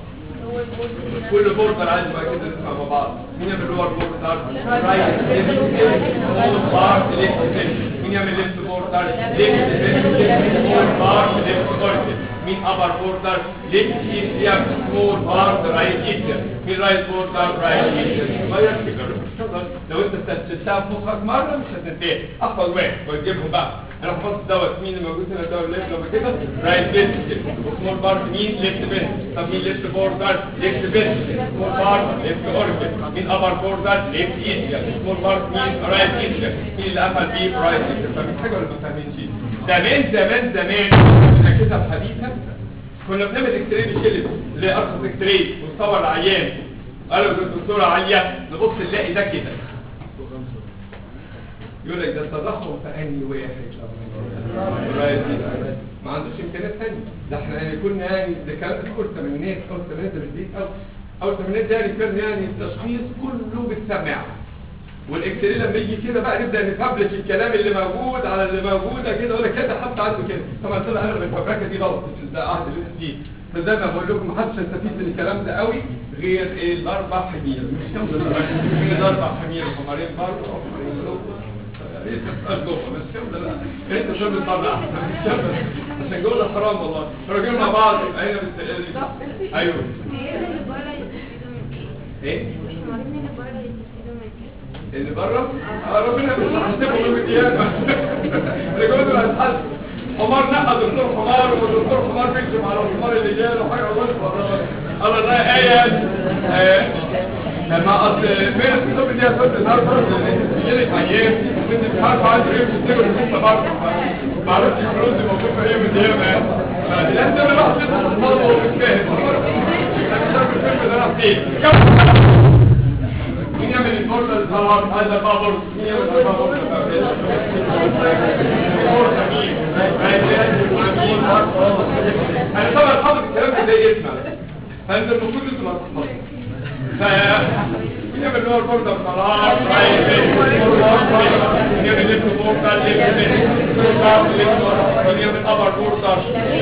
كل بوردر عايز بقى كده نسمع مع بعض مين يعمل اللور بوردر رايت ليفت بارت ليفت مين يعمل ليفت بوردر ليفت سمول بارت ليفت بوردر مين ابر بوردر ليفت ايتريم سمول بارت رايت ايتريم مين رايت بوردر رايت ايتريم غير فكره لو انت سجلتها في مخك مره مش هتنتهي احفظ واحد وتجيبهم بقى انا حفظت دوت مين اللي موجود هنا الدواء ليفت لما كده رايت بيست وسمول بارت مين ليفت بيست طب مين ليفت بوردر ليفت بيست سمول بارت ليفت اوربت مين ابر بوردر ليفت ايتريم سمول بارت مين رايت ايتريم مين اللي قفل بيه رايت ايتريم فاهمين حاجه ولا ما فاهمينش زمان زمان زمان احنا كده الحديثه كنا بنعمل اكس راي بشيلت اللي هي ارخص اكس راي ونصور العيان قالوا الدكتوره عليا نبص نلاقي ده كده يقول لك ده التضخم في انهي واحد رايت ما عندوش امكانيات ثانيه ده احنا يعني كنا يعني ده كان في اول الثمانينات اول الثمانينات ده مش بعيد قوي اول الثمانينات ده يعني كان يعني التشخيص كله بالسماعه والاكس راي لما يجي كده بقى نبدا نفبرك الكلام اللي موجود على اللي موجوده كده ولا كده حتى عنده كده طبعا طلع اغلب الفبركه دي غلط في العهد اللي انت فيه فزي ما بقول لكم محدش هيستفيد من الكلام ده قوي غير الاربع حمير مش كام من الاربع حمير حمارين برضه حمارين ليه تسأل جوه بس كم ده لا انت شو بتطلع مش كم عشان جوه ده حرام والله راجعين مع بعض يبقى هنا بالتقليد ايوه ايه اللي بره آه ربنا مش هيحاسبهم يوم القيامه اللي جوه دول هيتحاسبوا حمار نقى دكتور حمار ودكتور حمار بيكتب على الحمار اللي جاي له حاجه الله يسلمك الله ده ايه لما اصل فين الكتب دي هتقول النهارده يجي لك ايام وانت مش عارف عايز ايه بتفتكر لسه برضه ما عرفتش الفلوس دي موجوده في ايه من القيامه فلازم الواحد يدخل الصلاه وهو مش فاهم مش عارف الفيلم ده راح فين مين يعمل البورد الصلاه هذا بابور مين يعمل البابور انا طبعا حاطط الكلام ده زي اسمع فانت المفروض انت ما تحفظش يعمل اللي هو البوردر خلاص رايح يعمل ليفت بوردر ليفت ليفت يعمل ابر بوردر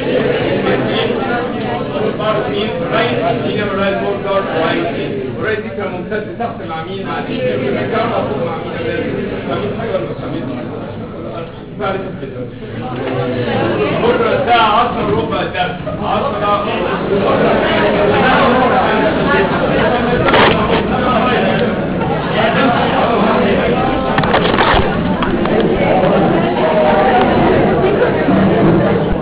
بوردر مين رايت يعمل رايت بوردر رايت ورايت دي كان ممتاز تحت مع مين مع دي كان مفروض مع مين فاهمين حاجه ولا مش فاهمين بكره الساعة 10 ربع ده 10